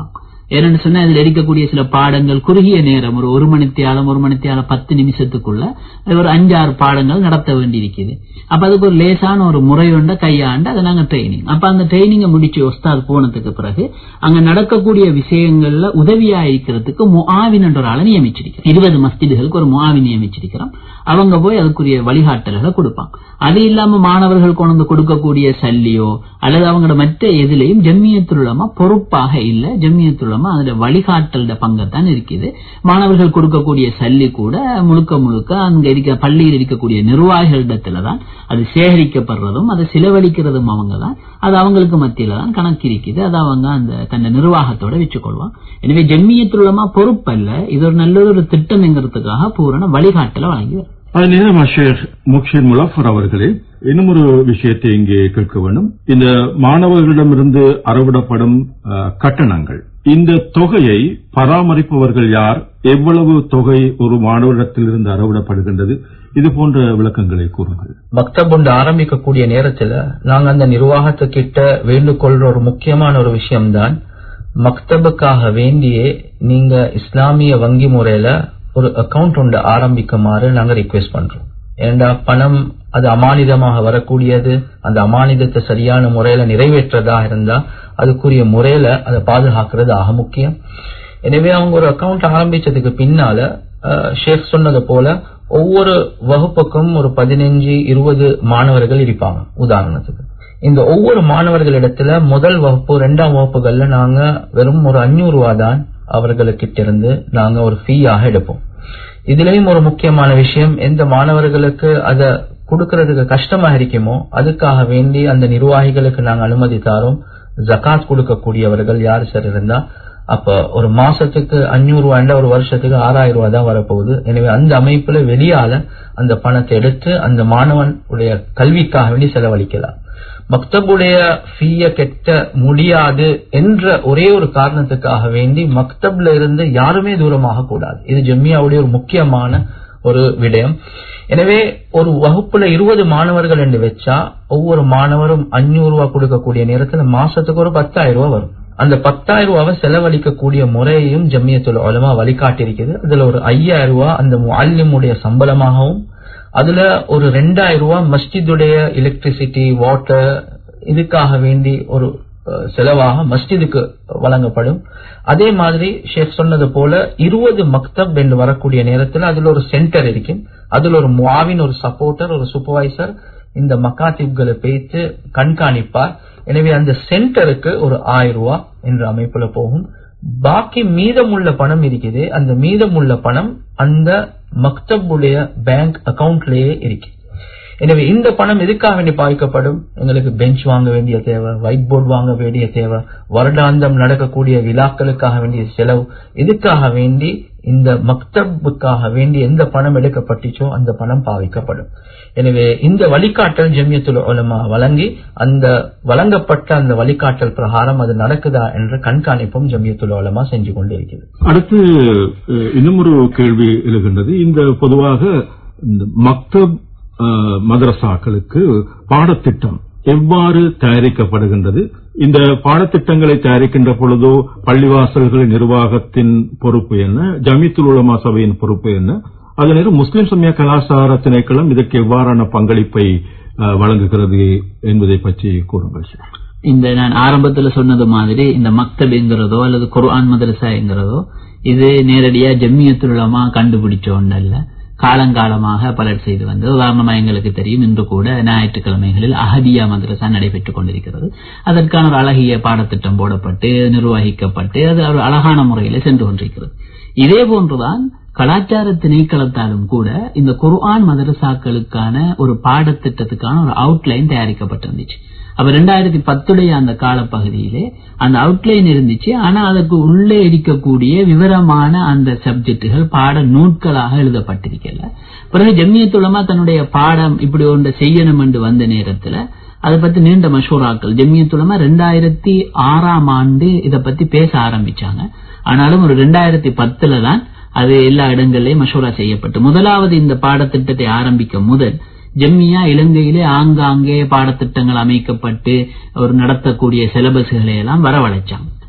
ஏன்னு சொன்னா இதுல இருக்கக்கூடிய சில பாடங்கள் குறுகிய நேரம் ஒரு ஒரு மணித்தியாலம் ஒரு மணித்தியாலம் பத்து நிமிஷத்துக்குள்ள அது ஒரு அஞ்சாறு பாடங்கள் நடத்த வேண்டியிருக்குது அப்ப அதுக்கு ஒரு லேசான ஒரு முறை ஒன்றை கையாண்டு அதை நாங்க ட்ரைனிங் அப்ப அந்த ட்ரைனிங்கை முடிச்சு ஒஸ்தாது போனதுக்கு பிறகு அங்க நடக்கக்கூடிய விஷயங்கள்ல உதவியா இருக்கிறதுக்கு முஆவின் என்ற ஒரு ஆளை நியமிச்சிருக்கிறோம் இருபது மஸ்ஜிதுகளுக்கு ஒரு முஆவின் நியமிச்சிருக்கிறோம் அவங்க போய் அதுக்குரிய வழிகாட்டல்களை கொடுப்பாங்க அது இல்லாம மாணவர்கள் கொண்டு வந்து கொடுக்கக்கூடிய சல்லியோ அல்லது அவங்களோட மற்ற எதிலையும் ஜம்மியத்துள்ளமா பொறுப்பாக இல்ல ஜம்மியத்துள்ளமா அதுல வழிகாட்டல் பங்கத்தான் இருக்குது மாணவர்கள் கொடுக்கக்கூடிய சல்லி கூட முழுக்க முழுக்க அங்க இருக்க பள்ளியில் இருக்கக்கூடிய நிர்வாகிகளிடத்துலதான் அது சேகரிக்கப்படுறதும் அதை செலவழிக்கிறதும் அவங்க தான் அது அவங்களுக்கு மத்தியில தான் கணக்கு இருக்குது அது அவங்க அந்த தன்னை நிர்வாகத்தோட வச்சுக்கொள்வாங்க எனவே ஜம்மியத்துள்ளமா பொறுப்பல்ல இது ஒரு நல்ல ஒரு திட்டம்ங்கிறதுக்காக பூரண வழிகாட்டல வழங்கி வரும் அது நேரம் ஷேக் முக்ஷிர் முலஃபர் அவர்களே இன்னும் ஒரு விஷயத்தை இங்கே கேட்க வேண்டும் இந்த மாணவர்களிடமிருந்து அறவிடப்படும் அஹ், கட்டணங்கள் இந்த தொகையை பராமரிப்பவர்கள் யார் எவ்வளவு தொகை ஒரு மாணவரிடத்திலிருந்து அறவிடப்படுகின்றது இது போன்ற விளக்கங்களை கூறுங்கள் மக்தப் ஒன்று ஆரம்பிக்கக்கூடிய நேரத்துல நாங்க அந்த நிர்வாகத்துக்கிட்ட வேண்டுகொள்ற ஒரு முக்கியமான ஒரு விஷயம்தான் மக்தபுக்காக வேண்டியே நீங்க இஸ்லாமிய வங்கி முறையில ஒரு அக்கவுண்ட் ஒன்று ஆரம்பிக்குமாறு நாங்க ரிக்வெஸ்ட் பண்றோம் ஏண்டா பணம் அது அமானிதமாக வரக்கூடியது அந்த அமானிதத்தை சரியான முறையில நிறைவேற்றதா இருந்தா அதுக்குரிய முறையில அதை பாதுகாக்கிறது ஆக முக்கியம் எனவே அவங்க ஒரு அக்கவுண்ட் ஆரம்பிச்சதுக்கு பின்னால அஹ், ஷேக் சொன்னது போல ஒவ்வொரு வகுப்புக்கும் ஒரு பதினஞ்சு இருபது மாணவர்கள் இருப்பாங்க உதாரணத்துக்கு இந்த ஒவ்வொரு மாணவர்களிடத்துல முதல் வகுப்பு ரெண்டாம் வகுப்புகள்ல நாங்க வெறும் ஒரு அஞ்சூறு ரூபா தான் அவர்களுக்கிட்ட இருந்து நாங்க ஒரு ஃபீயாக எடுப்போம் இதுலயும் ஒரு முக்கியமான விஷயம் எந்த மாணவர்களுக்கு அத கொடுக்கறதுக்கு கஷ்டமா இருக்குமோ அதுக்காக வேண்டி அந்த நிர்வாகிகளுக்கு நாங்க அனுமதி தாரோம் ஜகாத் கொடுக்கக்கூடியவர்கள் யார் சார் இருந்தா அப்ப ஒரு மாசத்துக்கு அஞ்சூறு ரூபாய் ஒரு வருஷத்துக்கு ஆறாயிரம் ரூபாய் தான் வரப்போகுது எனவே அந்த அமைப்புல வெளியால அந்த பணத்தை எடுத்து அந்த மாணவன் உடைய கல்விக்காக வேண்டி செலவழிக்கலாம் மக்தபுடைய ஃபீய கெட்ட முடியாது என்ற ஒரே ஒரு காரணத்துக்காக வேண்டி மக்தப்ல இருந்து யாருமே தூரமாக கூடாது இது ஜம்மியாவுடைய ஒரு முக்கியமான ஒரு விடயம் எனவே ஒரு வகுப்புல இருபது மாணவர்கள் என்று வச்சா ஒவ்வொரு மாணவரும் அஞ்சூறு ரூபாய் கொடுக்கக்கூடிய நேரத்துல மாசத்துக்கு ஒரு பத்தாயிரம் ரூபாய் வரும் அந்த பத்தாயிரம் ரூபாவை செலவழிக்கக்கூடிய முறையையும் ஜம்மியத்துல உலமா வழிகாட்டியிருக்குது அதுல ஒரு ஐயாயிரம் ரூபாய் அந்த முஅல்லிமுடைய சம்பளமாகவும் அதுல ஒரு ரெண்டாயிரம் ரூபாய் மஸ்ஜிதுடைய எலக்ட்ரிசிட்டி வாட்டர் இதுக்காக வேண்டி ஒரு அஹ், செலவாக மஸ்ஜிதுக்கு வழங்கப்படும் அதே மாதிரி ஷேக் சொன்னது போல இருபது மக்தப் என்று வரக்கூடிய நேரத்தில் அதுல ஒரு சென்டர் இருக்கும் அதுல ஒரு முவாவின் ஒரு சப்போர்ட்டர் ஒரு சூப்பர்வைசர் இந்த மக்காத்திப்களை பேத்து கண்காணிப்பார் எனவே அந்த சென்டருக்கு ஒரு ஆயிரம் ரூபாய் என்ற அமைப்புல போகும் பாக்கி மீதமுள்ள பணம் இருக்குது அந்த மீதமுள்ள பணம் அந்த மக்தபுடைய பேங்க் அக்கவுண்ட்லயே இருக்கு எனவே இந்த பணம் எதுக்காக வேண்டி பாதிக்கப்படும் எங்களுக்கு பெஞ்ச் வாங்க வேண்டிய தேவை ஒயிட் போர்டு வாங்க வேண்டிய தேவை வருடாந்தம் நடக்கக்கூடிய விழாக்களுக்காக வேண்டிய செலவு இதுக்காக வேண்டி இந்த மக்தபுக்காக வேண்டி எந்த பணம் எடுக்கப்பட்டுச்சோ அந்த பணம் பாவிக்கப்படும் எனவே இந்த வழிகாட்டல் ஜெமியத்துல் உலமா வழங்கி அந்த வழங்கப்பட்ட அந்த வழிகாட்டல் பிரகாரம் அது நடக்குதா என்ற கண்காணிப்பும் ஜெமியத்துல் உலமா செஞ்சு கொண்டிருக்கிறது அடுத்து அஹ், இன்னும் ஒரு கேள்வி எழுகின்றது இந்த பொதுவாக இந்த மக்தப் அஹ், மதரசாக்களுக்கு பாடத்திட்டம் எவ்வாறு தயாரிக்கப்படுகின்றது இந்த பாடத்திட்டங்களை தயாரிக்கின்ற பொழுதோ பள்ளிவாசல்களின் நிர்வாகத்தின் பொறுப்பு என்ன ஜமீத்துல் உலமா சபையின் பொறுப்பு என்ன அதே நேரம் முஸ்லிம் சமய கலாச்சார திணைக்களம் இதற்கு எவ்வாறான பங்களிப்பை அஹ், வழங்குகிறது என்பதை பற்றி கூறுங்கள் சார் இந்த நான் ஆரம்பத்துல சொன்னது மாதிரி இந்த மக்தப்ங்கிறதோ அல்லது குர்ஆன் மதரசாங்கிறதோ இது நேரடியா ஜம்மியத்துலமா கண்டுபிடிச்ச ஒன்று அல்ல காலங்காலமாக பலர் செய்து வந்தது உதாரணமா எங்களுக்கு தெரியும் இன்று கூட ஞாயிற்றுக்கிழமைகளில் அஹதியா மதரசா நடைபெற்றுக் கொண்டிருக்கிறது அதற்கான ஒரு அழகிய பாடத்திட்டம் போடப்பட்டு நிர்வகிக்கப்பட்டு அது ஒரு அழகான முறையில சென்று கொண்டிருக்கிறது இதே போன்றுதான் கலாச்சார திணைக்களத்தாலும் கூட இந்த குர்ஆன் மதரசாக்களுக்கான ஒரு பாடத்திட்டத்துக்கான ஒரு அவுட்லைன் தயாரிக்கப்பட்டிருந்துச்சு அப்ப ரெண்டாயிரத்தி பத்துடைய அந்த காலப்பகுதியிலே அந்த அவுட்லைன் இருந்துச்சு ஆனா அதுக்கு உள்ளே இருக்கக்கூடிய விவரமான அந்த சப்ஜெக்டுகள் பாட நூட்களாக எழுதப்பட்டிருக்கல பிறகு ஜம்மியத்துலமா தன்னுடைய பாடம் இப்படி ஒன்று செய்யணும் என்று வந்த நேரத்துல அதை பத்தி நீண்ட மஷூராக்கள் ஜம்மியத்துலமா ரெண்டாயிரத்தி ஆறாம் ஆண்டு இதை பத்தி பேச ஆரம்பிச்சாங்க ஆனாலும் ஒரு ரெண்டாயிரத்தி பத்துல தான் அது எல்லா இடங்கள்லயும் மஷூரா செய்யப்பட்டு முதலாவது இந்த பாடத்திட்டத்தை ஆரம்பிக்க முதல் ஜெம்மியா இலங்கையிலே ஆங்காங்கே பாடத்திட்டங்கள் அமைக்கப்பட்டு ஒரு நடத்தக்கூடிய சிலபஸ்களை எல்லாம் வரவழைச்சாங்க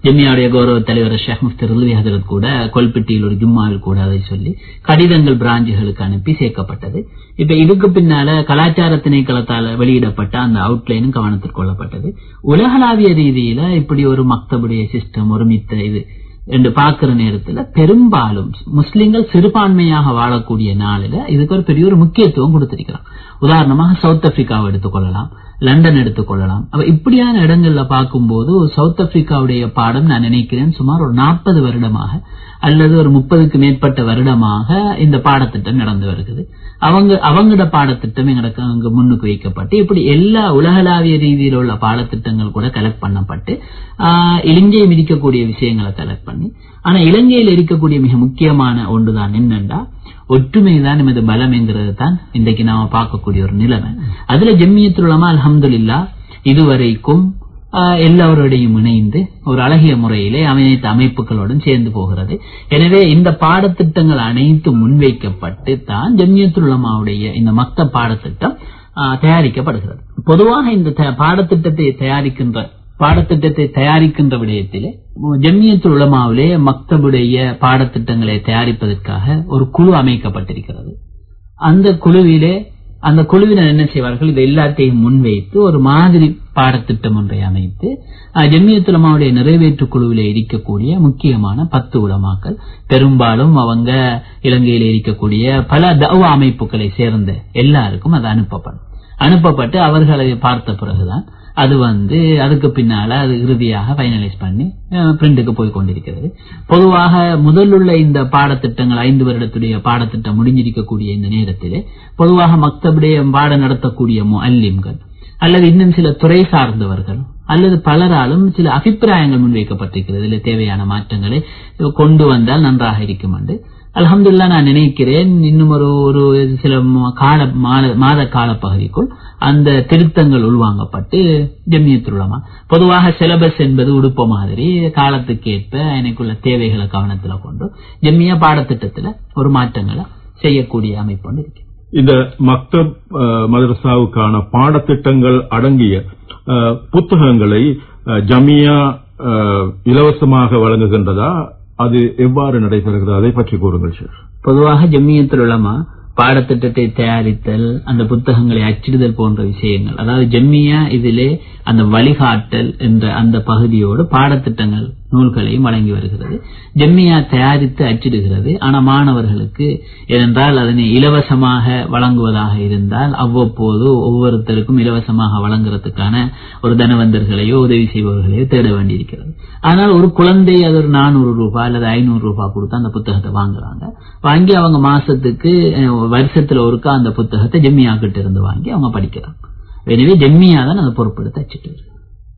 ஜெமியாவுடைய கௌரவ தலைவர் ஷேக் முஃப்தி ரில்வி ஹசரத் கூட கொல்பெட்டியில் ஒரு ஜும்மாவில் கூட அதை சொல்லி கடிதங்கள் பிராஞ்சுகளுக்கு அனுப்பி சேர்க்கப்பட்டது இப்ப இதுக்கு பின்னால கலாச்சார திணைக்களத்தால் வெளியிடப்பட்ட அந்த அவுட்லைனும் கவனத்தில் கொள்ளப்பட்டது உலகளாவிய ரீதியில இப்படி ஒரு மக்தபுடைய சிஸ்டம் ஒருமித்த இது என்று பார்க்கிற நேரத்துல பெரும்பாலும் முஸ்லிம்கள் சிறுபான்மையாக வாழக்கூடிய நாளில இதுக்கு ஒரு பெரிய ஒரு முக்கியத்துவம் கொடுத்திருக்கிறோம் உதாரணமாக சவுத் ஆப்பிரிக்காவை எடுத்துக்கொள்ளலாம் லண்டன் எடுத்துக்கொள்ளலாம் அப்ப இப்படியான இடங்கள்ல பார்க்கும்போது சவுத் ஆப்பிரிக்காவுடைய பாடம் நான் நினைக்கிறேன் சுமார் ஒரு நாற்பது வருடமாக அல்லது ஒரு முப்பதுக்கு மேற்பட்ட வருடமாக இந்த பாடத்திட்டம் நடந்து வருகிறது அவங்க அவங்களோட பாடத்திட்டம் எங்களுக்கு அங்க முன்னுக்கு வைக்கப்பட்டு இப்படி எல்லா உலகளாவிய ரீதியில் உள்ள பாடத்திட்டங்கள் கூட கலெக்ட் பண்ணப்பட்டு ஆஹ், இலங்கையை மிதிக்கக்கூடிய விஷயங்களை கலெக்ட் பண்ணி ஆனா இலங்கையில் இருக்கக்கூடிய மிக முக்கியமான ஒன்றுதான் என்னன்னா ஒற்றுமைதான் நமது பலம் என்கிறது தான் இன்றைக்கு நாம பார்க்கக்கூடிய ஒரு நிலைமை அதுல ஜெம்மியத்துலமா அல்ஹம்துலில்லா இதுவரைக்கும் ஆஹ், எல்லோருடையும் இணைந்து ஒரு அழகிய முறையிலே அனைத்து அமைப்புகளுடன் சேர்ந்து போகிறது எனவே இந்த பாடத்திட்டங்கள் அனைத்தும் முன்வைக்கப்பட்டு தான் ஜெம்மியத்துலமாவுடைய இந்த மக்த பாடத்திட்டம் ஆஹ், தயாரிக்கப்படுகிறது பொதுவாக இந்த த- பாடத்திட்டத்தை தயாரிக்கின்ற பாடத்திட்டத்தை தயாரிக்கின்ற விடயத்திலே ஜம்மியத்துல் உலமாவிலே மக்தபுடைய பாடத்திட்டங்களை தயாரிப்பதற்காக ஒரு குழு அமைக்கப்பட்டிருக்கிறது அந்த குழுவிலே அந்த குழுவினர் என்ன செய்வார்கள் இதை எல்லாத்தையும் முன்வைத்து ஒரு மாதிரி பாடத்திட்டம் ஒன்றை அமைத்து அஹ், ஜம்மியத்துல் உலமாவுடைய நிறைவேற்று குழுவிலே இருக்கக்கூடிய முக்கியமான பத்து உலமாக்கள் பெரும்பாலும் அவங்க இலங்கையில் இருக்கக்கூடிய பல தவ அமைப்புகளை சேர்ந்த எல்லாருக்கும் அது அனுப்பப்படும் அனுப்பப்பட்டு அவர்களை பார்த்த பிறகுதான் அது வந்து அதுக்கு பின்னால அது இறுதியாக ஃபைனலைஸ் பண்ணி பிரிண்டுக்கு போய் கொண்டிருக்கிறது பொதுவாக முதலுள்ள இந்த பாடத்திட்டங்கள் ஐந்து வருடத்துடைய பாடத்திட்டம் முடிஞ்சிருக்கக்கூடிய இந்த நேரத்திலே பொதுவாக மக்தபுடைய பாடம் நடத்தக்கூடிய முஅல்லிம்கள் அல்லது இன்னும் சில துறை சார்ந்தவர்கள் அல்லது பலராலும் சில அபிப்பிராயங்கள் முன்வைக்கப்பட்டிருக்கிறது இதில் தேவையான மாற்றங்களை கொண்டு வந்தால் நன்றாக இருக்கும் என்று அல்ஹம்துலில்லாஹ் நான் நினைக்கிறேன் இன்னும் ஒரு ஒரு சில ம- கால மாத- மாத கால பகுதிக்குள் அந்த திருத்தங்கள் உள்வாங்கப்பட்டு ஜம்மியத்துலமா பொதுவாக சிலபஸ் என்பது உடுப்ப மாதிரி காலத்துக்கு ஏற்ப எனக்குள்ள தேவைகளை கவனத்துல கொண்டு ஜம்மியா பாடத்திட்டத்துல ஒரு மாற்றங்களை செய்யக்கூடிய அமைப்பு ஒன்று இருக்கு இந்த மக்தப் அஹ், மதரசாவுக்கான பாடத்திட்டங்கள் அடங்கிய அஹ், புத்தகங்களை அஹ், ஜமியா அஹ், இலவசமாக வழங்குகின்றதா அது எவ்வாறு நடைபெறுகிறது அதை பற்றி கூறுங்கள் சார் பொதுவாக ஜம்மியத்துல் உலமா பாடத்திட்டத்தை தயாரித்தல் அந்த புத்தகங்களை அச்சிடுதல் போன்ற விஷயங்கள் அதாவது ஜம்மியா இதிலே அந்த வழிகாட்டல் என்ற அந்த பகுதியோடு பாடத்திட்டங்கள் நூல்களையும் வழங்கி வருகிறது ஜம்மியா தயாரித்து அச்சிடுகிறது ஆனா மாணவர்களுக்கு ஏனென்றால் அதனை இலவசமாக வழங்குவதாக இருந்தால் அவ்வப்போது ஒவ்வொருத்தருக்கும் இலவசமாக வழங்குறதுக்கான ஒரு தனவந்தர்களையோ உதவி செய்பவர்களையோ தேட வேண்டியிருக்கிறது ஆனால் ஒரு குழந்தை அது ஒரு நானூறு ரூபாய் அல்லது ஐநூறு ரூபாய் கொடுத்து அந்த புத்தகத்தை வாங்குறாங்க வாங்கி அவங்க மாசத்துக்கு அஹ், வருஷத்துல ஒருக்கா அந்த புத்தகத்தை ஜெம்மியா கிட்ட இருந்து வாங்கி அவங்க படிக்கிறாங்க எனவே ஜெம்மியா தான் அதை பொறுப்பெடுத்து அச்சிட்டு வருது.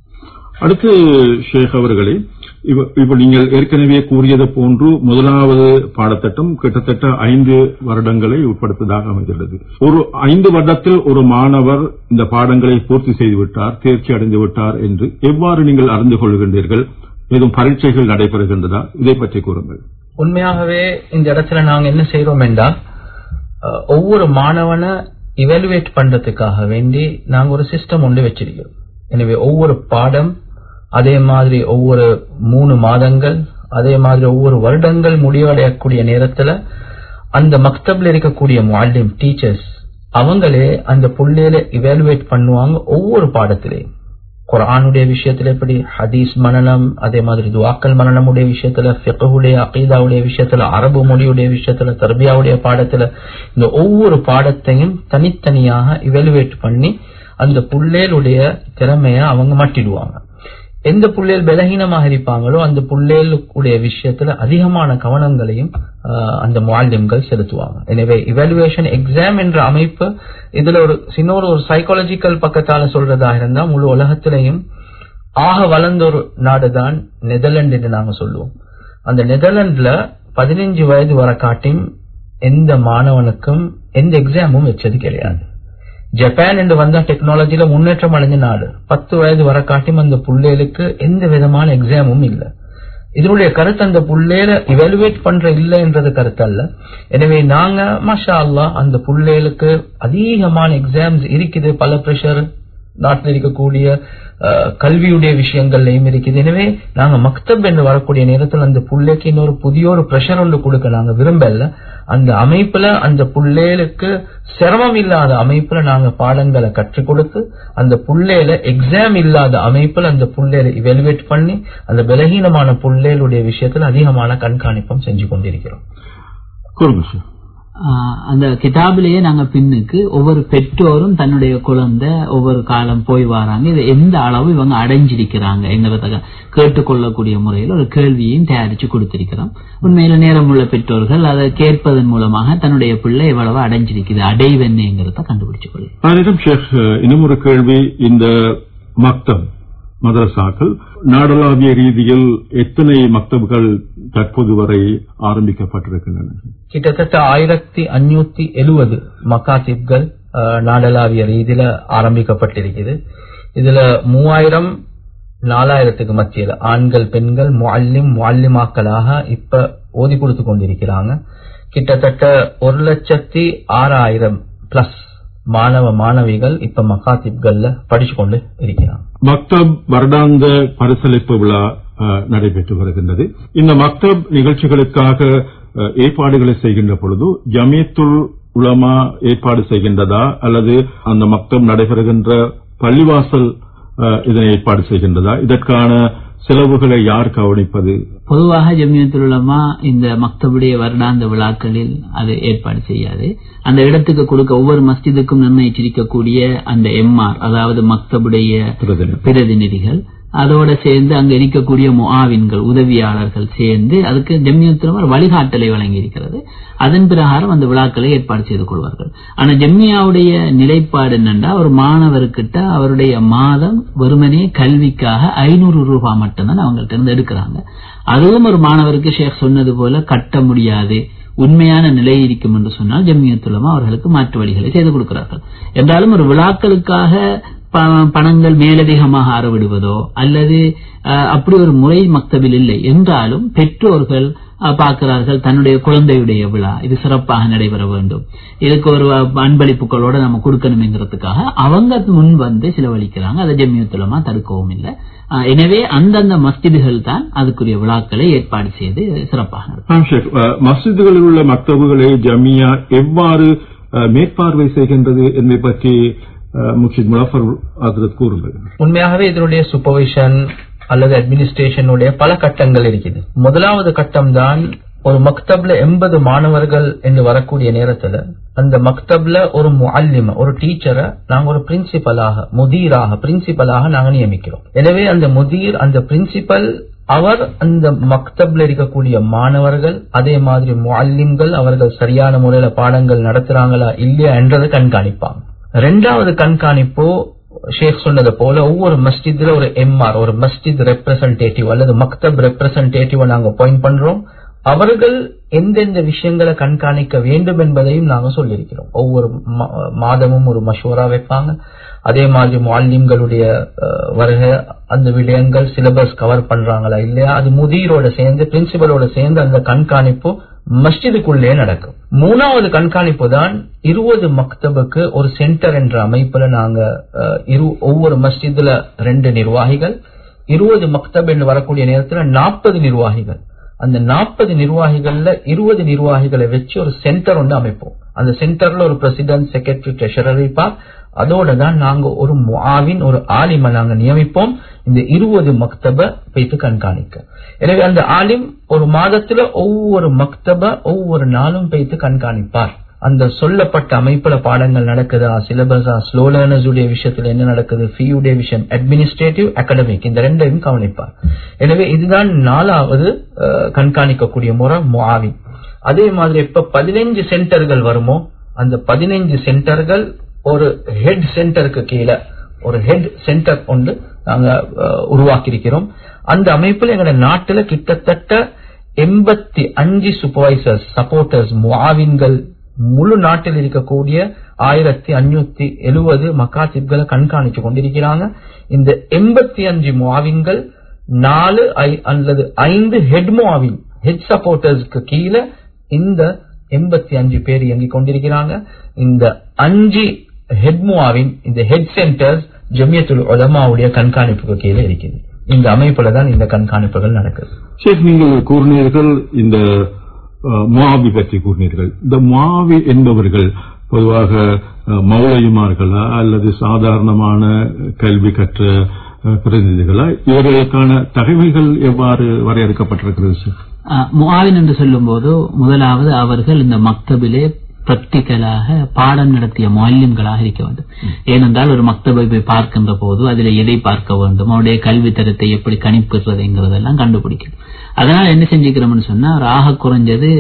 அடுத்து ஷேக் அவர்களே இப்ப இப்ப நீங்கள் ஏற்கனவே கூறியது போன்று முதலாவது பாடத்திட்டம் கிட்டத்தட்ட ஐந்து வருடங்களை உட்படுத்ததாக அமைந்துள்ளது ஒரு ஐந்து வருடத்தில் ஒரு மாணவர் இந்த பாடங்களை பூர்த்தி செய்து விட்டார் தேர்ச்சி அடைந்து விட்டார் என்று எவ்வாறு நீங்கள் அறிந்து கொள்கின்றீர்கள் ஏதும் பரீட்சைகள் நடைபெறுகின்றதா இதை பற்றி கூறுங்கள் உண்மையாகவே இந்த இடத்துல நாங்க என்ன செய்யறோம் என்றால் அஹ், ஒவ்வொரு மாணவனை இவாலுவேட் பண்றதுக்காக வேண்டி நாங்க ஒரு சிஸ்டம் ஒன்று வச்சிருக்கிறோம் எனவே ஒவ்வொரு பாடம் அதே மாதிரி ஒவ்வொரு மூணு மாதங்கள் அதே மாதிரி ஒவ்வொரு வருடங்கள் முடிவடையக்கூடிய நேரத்துல அந்த மக்தப்ல இருக்கக்கூடிய முஅல்லிம் டீச்சர்ஸ் அவங்களே அந்த புள்ளையில இவாலுவேட் பண்ணுவாங்க ஒவ்வொரு பாடத்திலையும் குர்ஆனுடைய விஷயத்துல எப்படி ஹதீஸ் மனநம் அதே மாதிரி துவாக்கல் மனநமுடைய விஷயத்துல ஃபிqஹுடைய அகீதாவுடைய விஷயத்துல அரபு மொழியுடைய விஷயத்துல தர்பியாவுடைய பாடத்துல இந்த ஒவ்வொரு பாடத்தையும் தனித்தனியாக இவலுவேட் பண்ணி அந்த புள்ளேலுடைய திறமைய அவங்க மட்டிடுவாங்க எந்த புள்ளேல் பலகீனமாக இருப்பாங்களோ அந்த புள்ளேலுடைய விஷயத்துல அதிகமான கவனங்களையும் ஆஹ், அந்த முஆல்லிம்கள் செலுத்துவாங்க எனவே இவாலுவேஷன் எக்ஸாம் என்ற அமைப்பு இதுல ஒரு சின்ன ஒரு ஒரு சைக்காலஜிக்கல் பக்கத்தால சொல்றதா இருந்தா முழு உலகத்திலையும் ஆக வளர்ந்த ஒரு நாடுதான் நெதர்லாந்து என்று நாங்க சொல்லுவோம் அந்த நெதர்லாந்துல பதினஞ்சு வயது வர காட்டியும் எந்த மாணவனுக்கும் எந்த எக்ஸாமும் வச்சது கிடையாது ஜப்பான் என்று வந்தா டெக்னாலஜில முன்னேற்றம் அடைஞ்ச நாடு பத்து வயது வர காட்டியும் அந்த புள்ளைகளுக்கு எந்த விதமான எக்ஸாமும் இல்ல இதனுடைய கருத்து அந்த புள்ளையில இவாலுவேட் பண்ற இல்ல என்றது கருத்து அல்ல எனவே நாங்க மாஷா அல்லாஹ் அந்த புள்ளைகளுக்கு அதிகமான எக்ஸாம்ஸ் இருக்குது பல ப்ரெஷர் நாட்டில் இருக்கக்கூடிய அஹ், கல்வியுடைய விஷயங்கள்லயும் இருக்குது எனவே நாங்க மக்தப் என்று வரக்கூடிய நேரத்தில் அந்த புள்ளைக்கு இன்னொரு புதிய ஒரு ப்ரெஷர் ஒன்று கொடுக்க நாங்க விரும்பல அந்த அமைப்புல அந்த புள்ளைகளுக்கு சிரமம் இல்லாத அமைப்புல நாங்க பாடங்களை கற்றுக் கொடுத்து அந்த புள்ளையில எக்ஸாம் இல்லாத அமைப்புல அந்த புள்ளையில இவெலுவேட் பண்ணி அந்த பலகீனமான புள்ளைகளுடைய விஷயத்துல அதிகமான கண்காணிப்பும் செஞ்சு கொண்டிருக்கிறோம் கூறுங்க ஷேக் ஆஹ் அந்த கிதாபிலேயே நாங்க பின்னுக்கு ஒவ்வொரு பெற்றோரும் தன்னுடைய குழந்தை ஒவ்வொரு காலம் போய் வராங்க இது எந்த அளவு இவங்க அடைஞ்சிருக்கிறாங்க என்கிறத கேட்டுக்கொள்ளக்கூடிய முறையில் ஒரு கேள்வியையும் தயாரிச்சு கொடுத்திருக்கிறோம் உண்மையில நேரமுள்ள பெற்றோர்கள் அதை கேட்பதன் மூலமாக தன்னுடைய பிள்ளை எவ்வளவு அடைஞ்சிருக்குது அடைவென்னுங்கிறத கண்டுபிடிச்சு கொள்ளும் அதனிடம் ஷேக் இன்னும் ஒரு கேள்வி இந்த மக்தப் மதரசாக்கள் நாடளாவிய ரீதியில் எத்தனை மக்தப்கள் தற்போது வரை ஆரம்பிக்கப்பட்டிருக்கின்றன கிட்டத்தட்ட ஆயிரத்தி அஞ்சூத்தி எழுவது மக்காசிப்கள் அஹ், நாடளாவிய ரீதியில ஆரம்பிக்கப்பட்டிருக்குது இதுல மூவாயிரம் நாலாயிரத்துக்கு மத்தியில ஆண்கள் பெண்கள் முஅல்லிம் முஅல்லிமாக்களாக இப்ப ஓதி கொடுத்து கொண்டிருக்கிறாங்க கிட்டத்தட்ட ஒரு லட்சத்தி ஆறாயிரம் பிளஸ் மாணவ மாணவிகள் இப்ப மக்காசிப்கள்ல படிச்சு கொண்டு இருக்கிறாங்க மக்தப் வருடாந்த பரிசளிப்பு விழா அஹ், நடைபெற்று வருகின்றது இந்த மக்தப் நிகழ்ச்சிகளுக்காக அஹ், ஏற்பாடுகளை செய்கின்ற பொழுது ஜமியத்துல் உலமா ஏற்பாடு செய்கின்றதா அல்லது அந்த மக்தப் நடைபெறுகின்ற பள்ளிவாசல் அஹ், இதனை ஏற்பாடு செய்கின்றதா இதற்கான செலவுகளை யார் கவனிப்பது பொதுவாக ஜமியத்துல் உலமா இந்த மக்தபுடைய வருடாந்த விழாக்களில் அது ஏற்பாடு செய்யாது அந்த இடத்துக்கு கொடுக்க ஒவ்வொரு மஸ்ஜிதுக்கும் நிர்ணயிச்சிருக்கக்கூடிய அந்த எம்ஆர் அதாவது மக்தபுடைய பிரதிநிதி. பிரதிநிதிகள் அதோட சேர்ந்து அங்க இருக்கக்கூடிய முஆவின்கள் உதவியாளர்கள் சேர்ந்து அதுக்கு ஜம்மியத்துலமா ஒரு வழிகாட்டலை வழங்கி இருக்கிறது அதன் பிரகாரம் அந்த விழாக்களை ஏற்பாடு செய்து கொள்வார்கள் ஆனா ஜம்மியாவுடைய நிலைப்பாடு என்னன்னா ஒரு மாணவர்கிட்ட அவருடைய மாதம் வெறுமனே கல்விக்காக ஐநூறு ரூபாய் மட்டும்தான் அவங்கள்ட்ட இருந்து எடுக்கிறாங்க அதுவும் ஒரு மாணவருக்கு ஷேக் சொன்னது போல கட்ட முடியாது உண்மையான நிலை இருக்கும் என்று சொன்னால் ஜம்மியத்துலமா அவர்களுக்கு மாற்று வழிகளை செய்து கொடுக்கிறார்கள் என்றாலும் ஒரு விழாக்களுக்காக ப- பணங்கள் மேலதிகமாக அறவிடுவதோ அல்லது அஹ், அப்படி ஒரு முறை மக்தபில் இல்லை என்றாலும் பெற்றோர்கள் அஹ், பார்க்கிறார்கள் தன்னுடைய குழந்தையுடைய விழா இது சிறப்பாக நடைபெற வேண்டும் இதுக்கு ஒரு அஹ், அன்பளிப்புகளோட நம்ம கொடுக்கணுங்கிறதுக்காக அவங்க முன் வந்து செலவழிக்கிறாங்க அதை ஜம்மியத்துலமா தடுக்கவும் இல்லை அஹ், எனவே அந்தந்த மஸ்ஜிதுகள் தான் அதுக்குரிய விழாக்களை ஏற்பாடு செய்து சிறப்பாக நடத்தும் ஆம் ஷேக் அஹ், மஸ்ஜிதுகளில் உள்ள மக்தபுகளை ஜமியா எவ்வாறு அஹ், மேற்பார்வை செய்கின்றது என்பதை பற்றி அஹ், முர்ஷித் முலஃபர் ஹசரத் கூறுங்கள் உண்மையாகவே இதனுடைய சூப்பர்விஷன் அல்லது அட்மினிஸ்ட்ரேஷனுடைய பல கட்டங்கள் இருக்குது முதலாவது கட்டம் தான் ஒரு மக்தப்ல எண்பது மாணவர்கள் என்று வரக்கூடிய நேரத்துல அந்த மக்தப்ல ஒரு முஅல்லிம ஒரு டீச்சரை நாங்க ஒரு பிரின்சிபலாக முதீராக பிரின்சிபலாக நாங்க நியமிக்கிறோம் எனவே அந்த முதீர் அந்த பிரின்சிபல் அவர் அந்த மக்தப்ல இருக்கக்கூடிய மாணவர்கள் அதே மாதிரி முஅல்லிம்கள் அவர்கள் சரியான முறையில பாடங்கள் நடத்துறாங்களா இல்லையா என்றதை கண்காணிப்பாங்க ரெண்டாவது கண்காணிப்பு ஷேக் சொன்னது போல ஒவ்வொரு மஸ்ஜித்ல ஒரு எம்ஆர் ஒரு மஸ்ஜித் ரெப்ரசன்டேட்டிவ் அல்லது மக்தப் ரெப்ரசன்டேட்டிவ் நாங்க பாயிண்ட் பண்றோம் அவர்கள் எந்தெந்த விஷயங்களை கண்காணிக்க வேண்டும் என்பதையும் நாங்க சொல்லியிருக்கிறோம் ஒவ்வொரு மா- மாதமும் ஒரு மஷூரா வைப்பாங்க அதே மாதிரி முஅல்லிம்களுடைய அஹ், வருகை அந்த விடயங்கள் சிலபஸ் கவர் பண்றாங்களா இல்லையா அது முதிரோட சேர்ந்து பிரின்சிபலோட சேர்ந்து அந்த கண்காணிப்பு மஸ்ஜிதுக்குள்ளே நடக்கும் மூணாவது கண்காணிப்பு தான் இருபது மக்தபுக்கு ஒரு சென்டர் என்ற அமைப்புல நாங்க அஹ், இரு ஒவ்வொரு மஸ்ஜிதுல ரெண்டு நிர்வாகிகள் இருபது மக்தப் என்று வரக்கூடிய நேரத்துல நாற்பது நிர்வாகிகள் அந்த நாற்பது நிர்வாகிகள்ல இருபது நிர்வாகிகளை வச்சு ஒரு சென்டர் ஒன்று அமைப்போம் அந்த சென்டர்ல ஒரு பிரசிடென்ட் செக்ரட்டரி ட்ரெஷரர் இருப்பார் அதோட தான் நாங்க ஒரு முஆவின் ஒரு ஆலிமை நாங்க நியமிப்போம் இந்த இருபது மக்தப வைத்து கண்காணிக்க எனவே அந்த ஆலிம் ஒரு மாதத்துல ஒவ்வொரு மக்தப ஒவ்வொரு நாளும் வைத்து கண்காணிப்பார் அந்த சொல்லப்பட்ட அமைப்புல பாடங்கள் நடக்குதா சிலபஸா ஸ்லோ லேர்னர்ஸ் உடைய விஷயத்துல என்ன நடக்குது ஃபீ உடைய விஷயம் அட்மினிஸ்ட்ரேட்டிவ் அகாடமிக் இந்த ரெண்டையும் கவனிப்பார் எனவே இதுதான் நாலாவது அஹ், கண்காணிக்கக்கூடிய முறை முஆவின் அதே மாதிரி இப்ப பதினைஞ்சு சென்டர்கள் வருமோ அந்த பதினைஞ்சு சென்டர்கள் ஒரு ஹெட் சென்டருக்கு கீழே ஒரு ஹெட் சென்டர் ஒன்று நாங்க அஹ், உருவாக்கியிருக்கிறோம் அந்த அமைப்புல எங்களோட நாட்டுல கிட்டத்தட்ட எண்பத்தி அஞ்சு சூப்பர்வைசர்ஸ் சப்போர்ட்டர்ஸ் முஆவின்கள் முழு நாட்டில் இருக்கக்கூடிய ஆயிரத்தி அஞ்சூத்தி எழுவது மக்காசிப்களை கண்காணிச்சு கொண்டிருக்கிறாங்க இந்த எண்பத்தி அஞ்சு முஆவின்கள் நாலு ஐ- அல்லது ஐந்து ஹெட் முஆவின் ஹெட் சப்போர்ட்டர்ஸ்க்கு கீழே இந்த எண்பத்தி அஞ்சு பேர் இயங்கிக் கொண்டிருக்கிறாங்க இந்த அஞ்சு ஹெட் முஆவின் இந்த ஹெட் சென்டர்ஸ் ஜமியத்துல் உலமாவுடைய கண்காணிப்புக்கு கீழே இருக்குது இந்த அமைப்புல தான் இந்த கண்காணிப்புகள் நடக்குது ஷேக் நீங்கள் கூறினீர்கள் இந்த அஹ், முஆவி பற்றி கூறினீர்கள் இந்த முஆவி என்பவர்கள் பொதுவாக அஹ், மௌலவிமார்களா அல்லது சாதாரணமான கல்வி கற்ற அஹ், பிரதிநிதிகளா இவர்களுக்கான தகவல்கள் எவ்வாறு வரையறுக்கப்பட்டிருக்கிறது ஷேக் அஹ், முஆவின் என்று சொல்லும்போது முதலாவது அவர்கள் இந்த மக்தபிலே பிராக்டிக்கலாக பாடம் நடத்திய முல்லிம்களாக இருக்க வேண்டும் ஏனென்றால் ஒரு மக்தபை போய் பார்க்கின்ற போது அதில் எதை பார்க்க வேண்டும் அவருடைய கல்வி தரத்தை எப்படி கணிப்புறதுங்கிறதெல்லாம் கண்டுபிடிக்கணும் அதனால என்ன செஞ்சுக்கிறோம்னு சொன்னா ராக குறைஞ்சது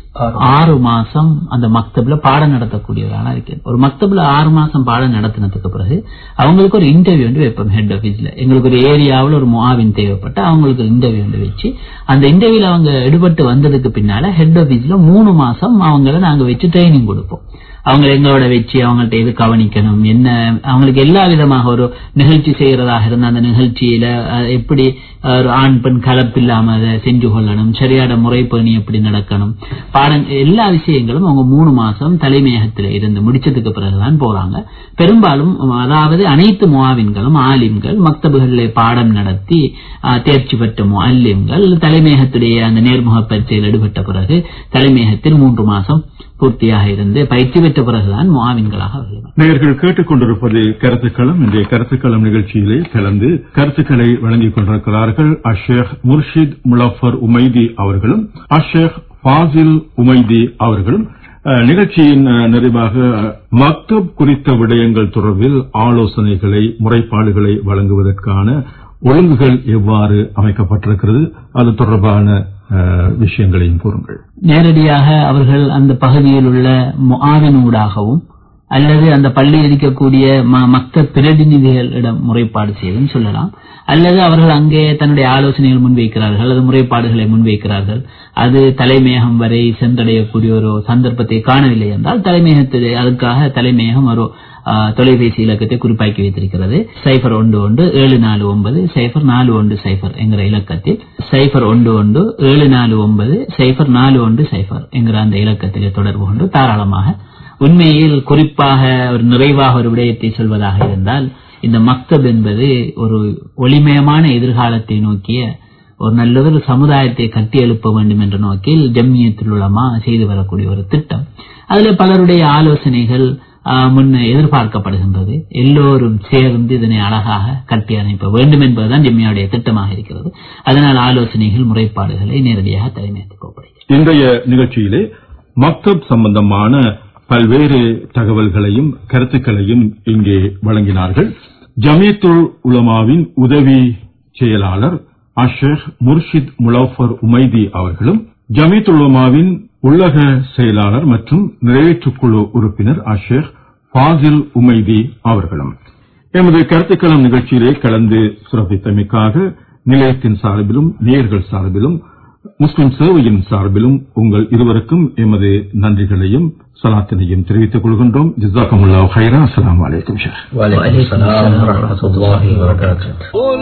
ஆறு மாசம் அந்த மக்தப்ல பாடம் நடத்தக்கூடியவரான இருக்கேன் ஒரு மக்தப்ல ஆறு மாசம் பாடம் நடத்தினதுக்கு பிறகு அவங்களுக்கு ஒரு இன்டர்வியூ வந்து வைப்போம் ஹெட் ஆபீஸ்ல எங்களுக்கு ஒரு ஏரியாவில் ஒரு முஆவின் தேவைப்பட்டு அவங்களுக்கு இன்டர்வியூ வந்து வச்சு அந்த இன்டர்வியூல அவங்க எடுபட்டு வந்ததுக்கு பின்னால ஹெட் ஆபீஸ்ல மூணு மாசம் அவங்கள நாங்க வச்சு ட்ரைனிங் கொடுப்போம் அவங்க எங்களோட வச்சு அவங்கள்ட்ட எது கவனிக்கணும் என்ன அவங்களுக்கு எல்லா விதமாக ஒரு நிகழ்ச்சி செய்யறதாக இருந்த அந்த நிகழ்ச்சியில அஹ், எப்படி அஹ், ஒரு ஆண் பெண் கலப்பில்லாம அதை செஞ்சு கொள்ளணும் சரியான முறைப்பணி எப்படி நடக்கணும் பாடம் எல்லா விஷயங்களும் அவங்க மூணு மாசம் தலைமையகத்தில் இருந்து முடிச்சதுக்கு பிறகுதான் போறாங்க பெரும்பாலும் அதாவது அனைத்து முவாவின்களும் ஆலிம்கள் மக்தபுகளிலே பாடம் நடத்தி அஹ், தேர்ச்சி பெற்ற முல்லிம்கள் தலைமையகத்துடைய அந்த நேர்முக பரீட்சையில் ஈடுபட்ட பிறகு தலைமையகத்தில் மூன்று மாசம் பூர்த்தியாக இருந்து பயிற்சி பெற்ற பிறகுதான் முவாவின்களாக வருகிறார் நேயர்கள் கேட்டுக்கொண்டிருப்பது கருத்துக்களம் இன்றைய கருத்துக்களம் நிகழ்ச்சியிலே கலந்து கருத்துக்களை வழங்கிக் கொண்டிருக்கிறார்கள் அஷேக் முர்ஷித் முலஃபர் உமைதி அவர்களும் அஷேக் ஃபாசில் உமைதி அவர்களும் அஹ், நிகழ்ச்சியின் அஹ், நிறைவாக அஹ், மக்தப் குறித்த விடயங்கள் தொடர்பில் ஆலோசனைகளை முறைப்பாடுகளை வழங்குவதற்கான ஒழுங்குகள் எவ்வாறு அமைக்கப்பட்டிருக்கிறது அது தொடர்பான அஹ், விஷயங்களையும் கூறுங்கள் நேரடியாக அவர்கள் அந்த பகுதியில் உள்ள முஆவின் ஊடாகவும் அல்லது அந்த பள்ளியில் இருக்கக்கூடிய ம- மக்க பிரதிநிதிகளிடம் முறைப்பாடு செய்தும் சொல்லலாம் அல்லது அவர்கள் அங்கே தன்னுடைய ஆலோசனைகள் முன்வைக்கிறார்கள் அல்லது முறைப்பாடுகளை முன்வைக்கிறார்கள் அது தலைமையகம் வரை சென்றடையக்கூடிய ஒரு சந்தர்ப்பத்தை காணவில்லை என்றால் தலைமையகத்திலே அதுக்காக தலைமையகம் ஒரு ஆ, தொலைபேசி இலக்கத்தை குறிப்பாக்கி வைத்திருக்கிறது சைபர் ஒன்று ஒன்று ஏழு நாலு ஒன்பது சைபர் நாலு ஒன்று சைபர் என்கிற இலக்கத்தில் சைபர் ஒன்று ஒன்று ஏழு நாலு ஒன்பது சைபர் நாலு ஒன்று சைபர் என்கிற அந்த இலக்கத்திலே தொடர்பு கொண்டு தாராளமாக உண்மையில் குறிப்பாக ஒரு நிறைவாக ஒரு விடயத்தை சொல்வதாக இருந்தால் இந்த மக்தப் என்பது ஒரு ஒளிமயமான எதிர்காலத்தை நோக்கிய ஒரு நல்லதொரு சமுதாயத்தை கட்டி எழுப்ப வேண்டும் என்ற நோக்கில் ஜம்மியத்தில் உலமா செய்து வரக்கூடிய ஒரு திட்டம் அதுல பலருடைய ஆலோசனைகள் ஆஹ், முன்ன எதிர்பார்க்கப்படுகின்றது எல்லோரும் சேர்ந்து இதனை அழகாக கட்டி அணைப்ப வேண்டும் என்பதுதான் ஜம்மியாவுடைய திட்டமாக இருக்கிறது அதனால் ஆலோசனைகள் முறைப்பாடுகளை நேரடியாக தலைமையத்துக்கு ஒப்படைக்கிறது இன்றைய நிகழ்ச்சியிலே மக்தப் சம்பந்தமான பல்வேறு தகவல்களையும் கருத்துக்களையும் இங்கே வழங்கினார்கள் ஜமியத்துல் உலமாவின் உதவி செயலாளர் அஷேக் முர்ஷித் முலஃபர் உமைதி அவர்களும் ஜமியத்துல் உலமாவின் உள்ளக செயலாளர் மற்றும் நிறைவேற்றுக்குழு உறுப்பினர் அஷேக் ஃபாசில் உமைதி அவர்களும் எமது கருத்துக்களம் நிகழ்ச்சியிலே கலந்து சிறப்பித்தமைக்காக நிலையத்தின் சார்பிலும் நேயர்கள் சார்பிலும் முஸ்லிம் சேவையின் சார்பிலும் உங்கள் இருவருக்கும் எமது நன்றிகளையும் சலாத்தினையும் தெரிவித்துக் கொள்கின்றோம் ஜிசாக்கமுல்லா ஹைரா அஸ்ஸலாமு அலைக்கும் ஷேக் وعليكم السلام ورحمة الله وبركاته قل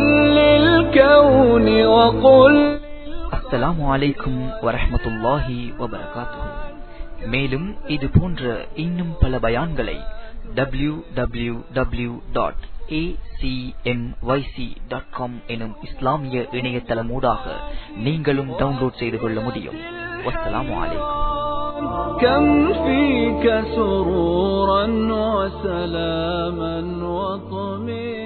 للكون وقل அஸ்ஸலாமு அலைக்கும் வரஹ்மத்துல்லாஹி வபரகாத்துஹு மேலும் இது போன்ற இன்னும் பல பயான்களை W W W dot dot com எனும் இஸ்லாமிய இணையதளமூடாக நீங்களும் டவுன்லோட் செய்து கொள்ள முடியும் வஸ்ஸலாமு அலைக்கும் كم فيك سرورا وسلاما وطمئنا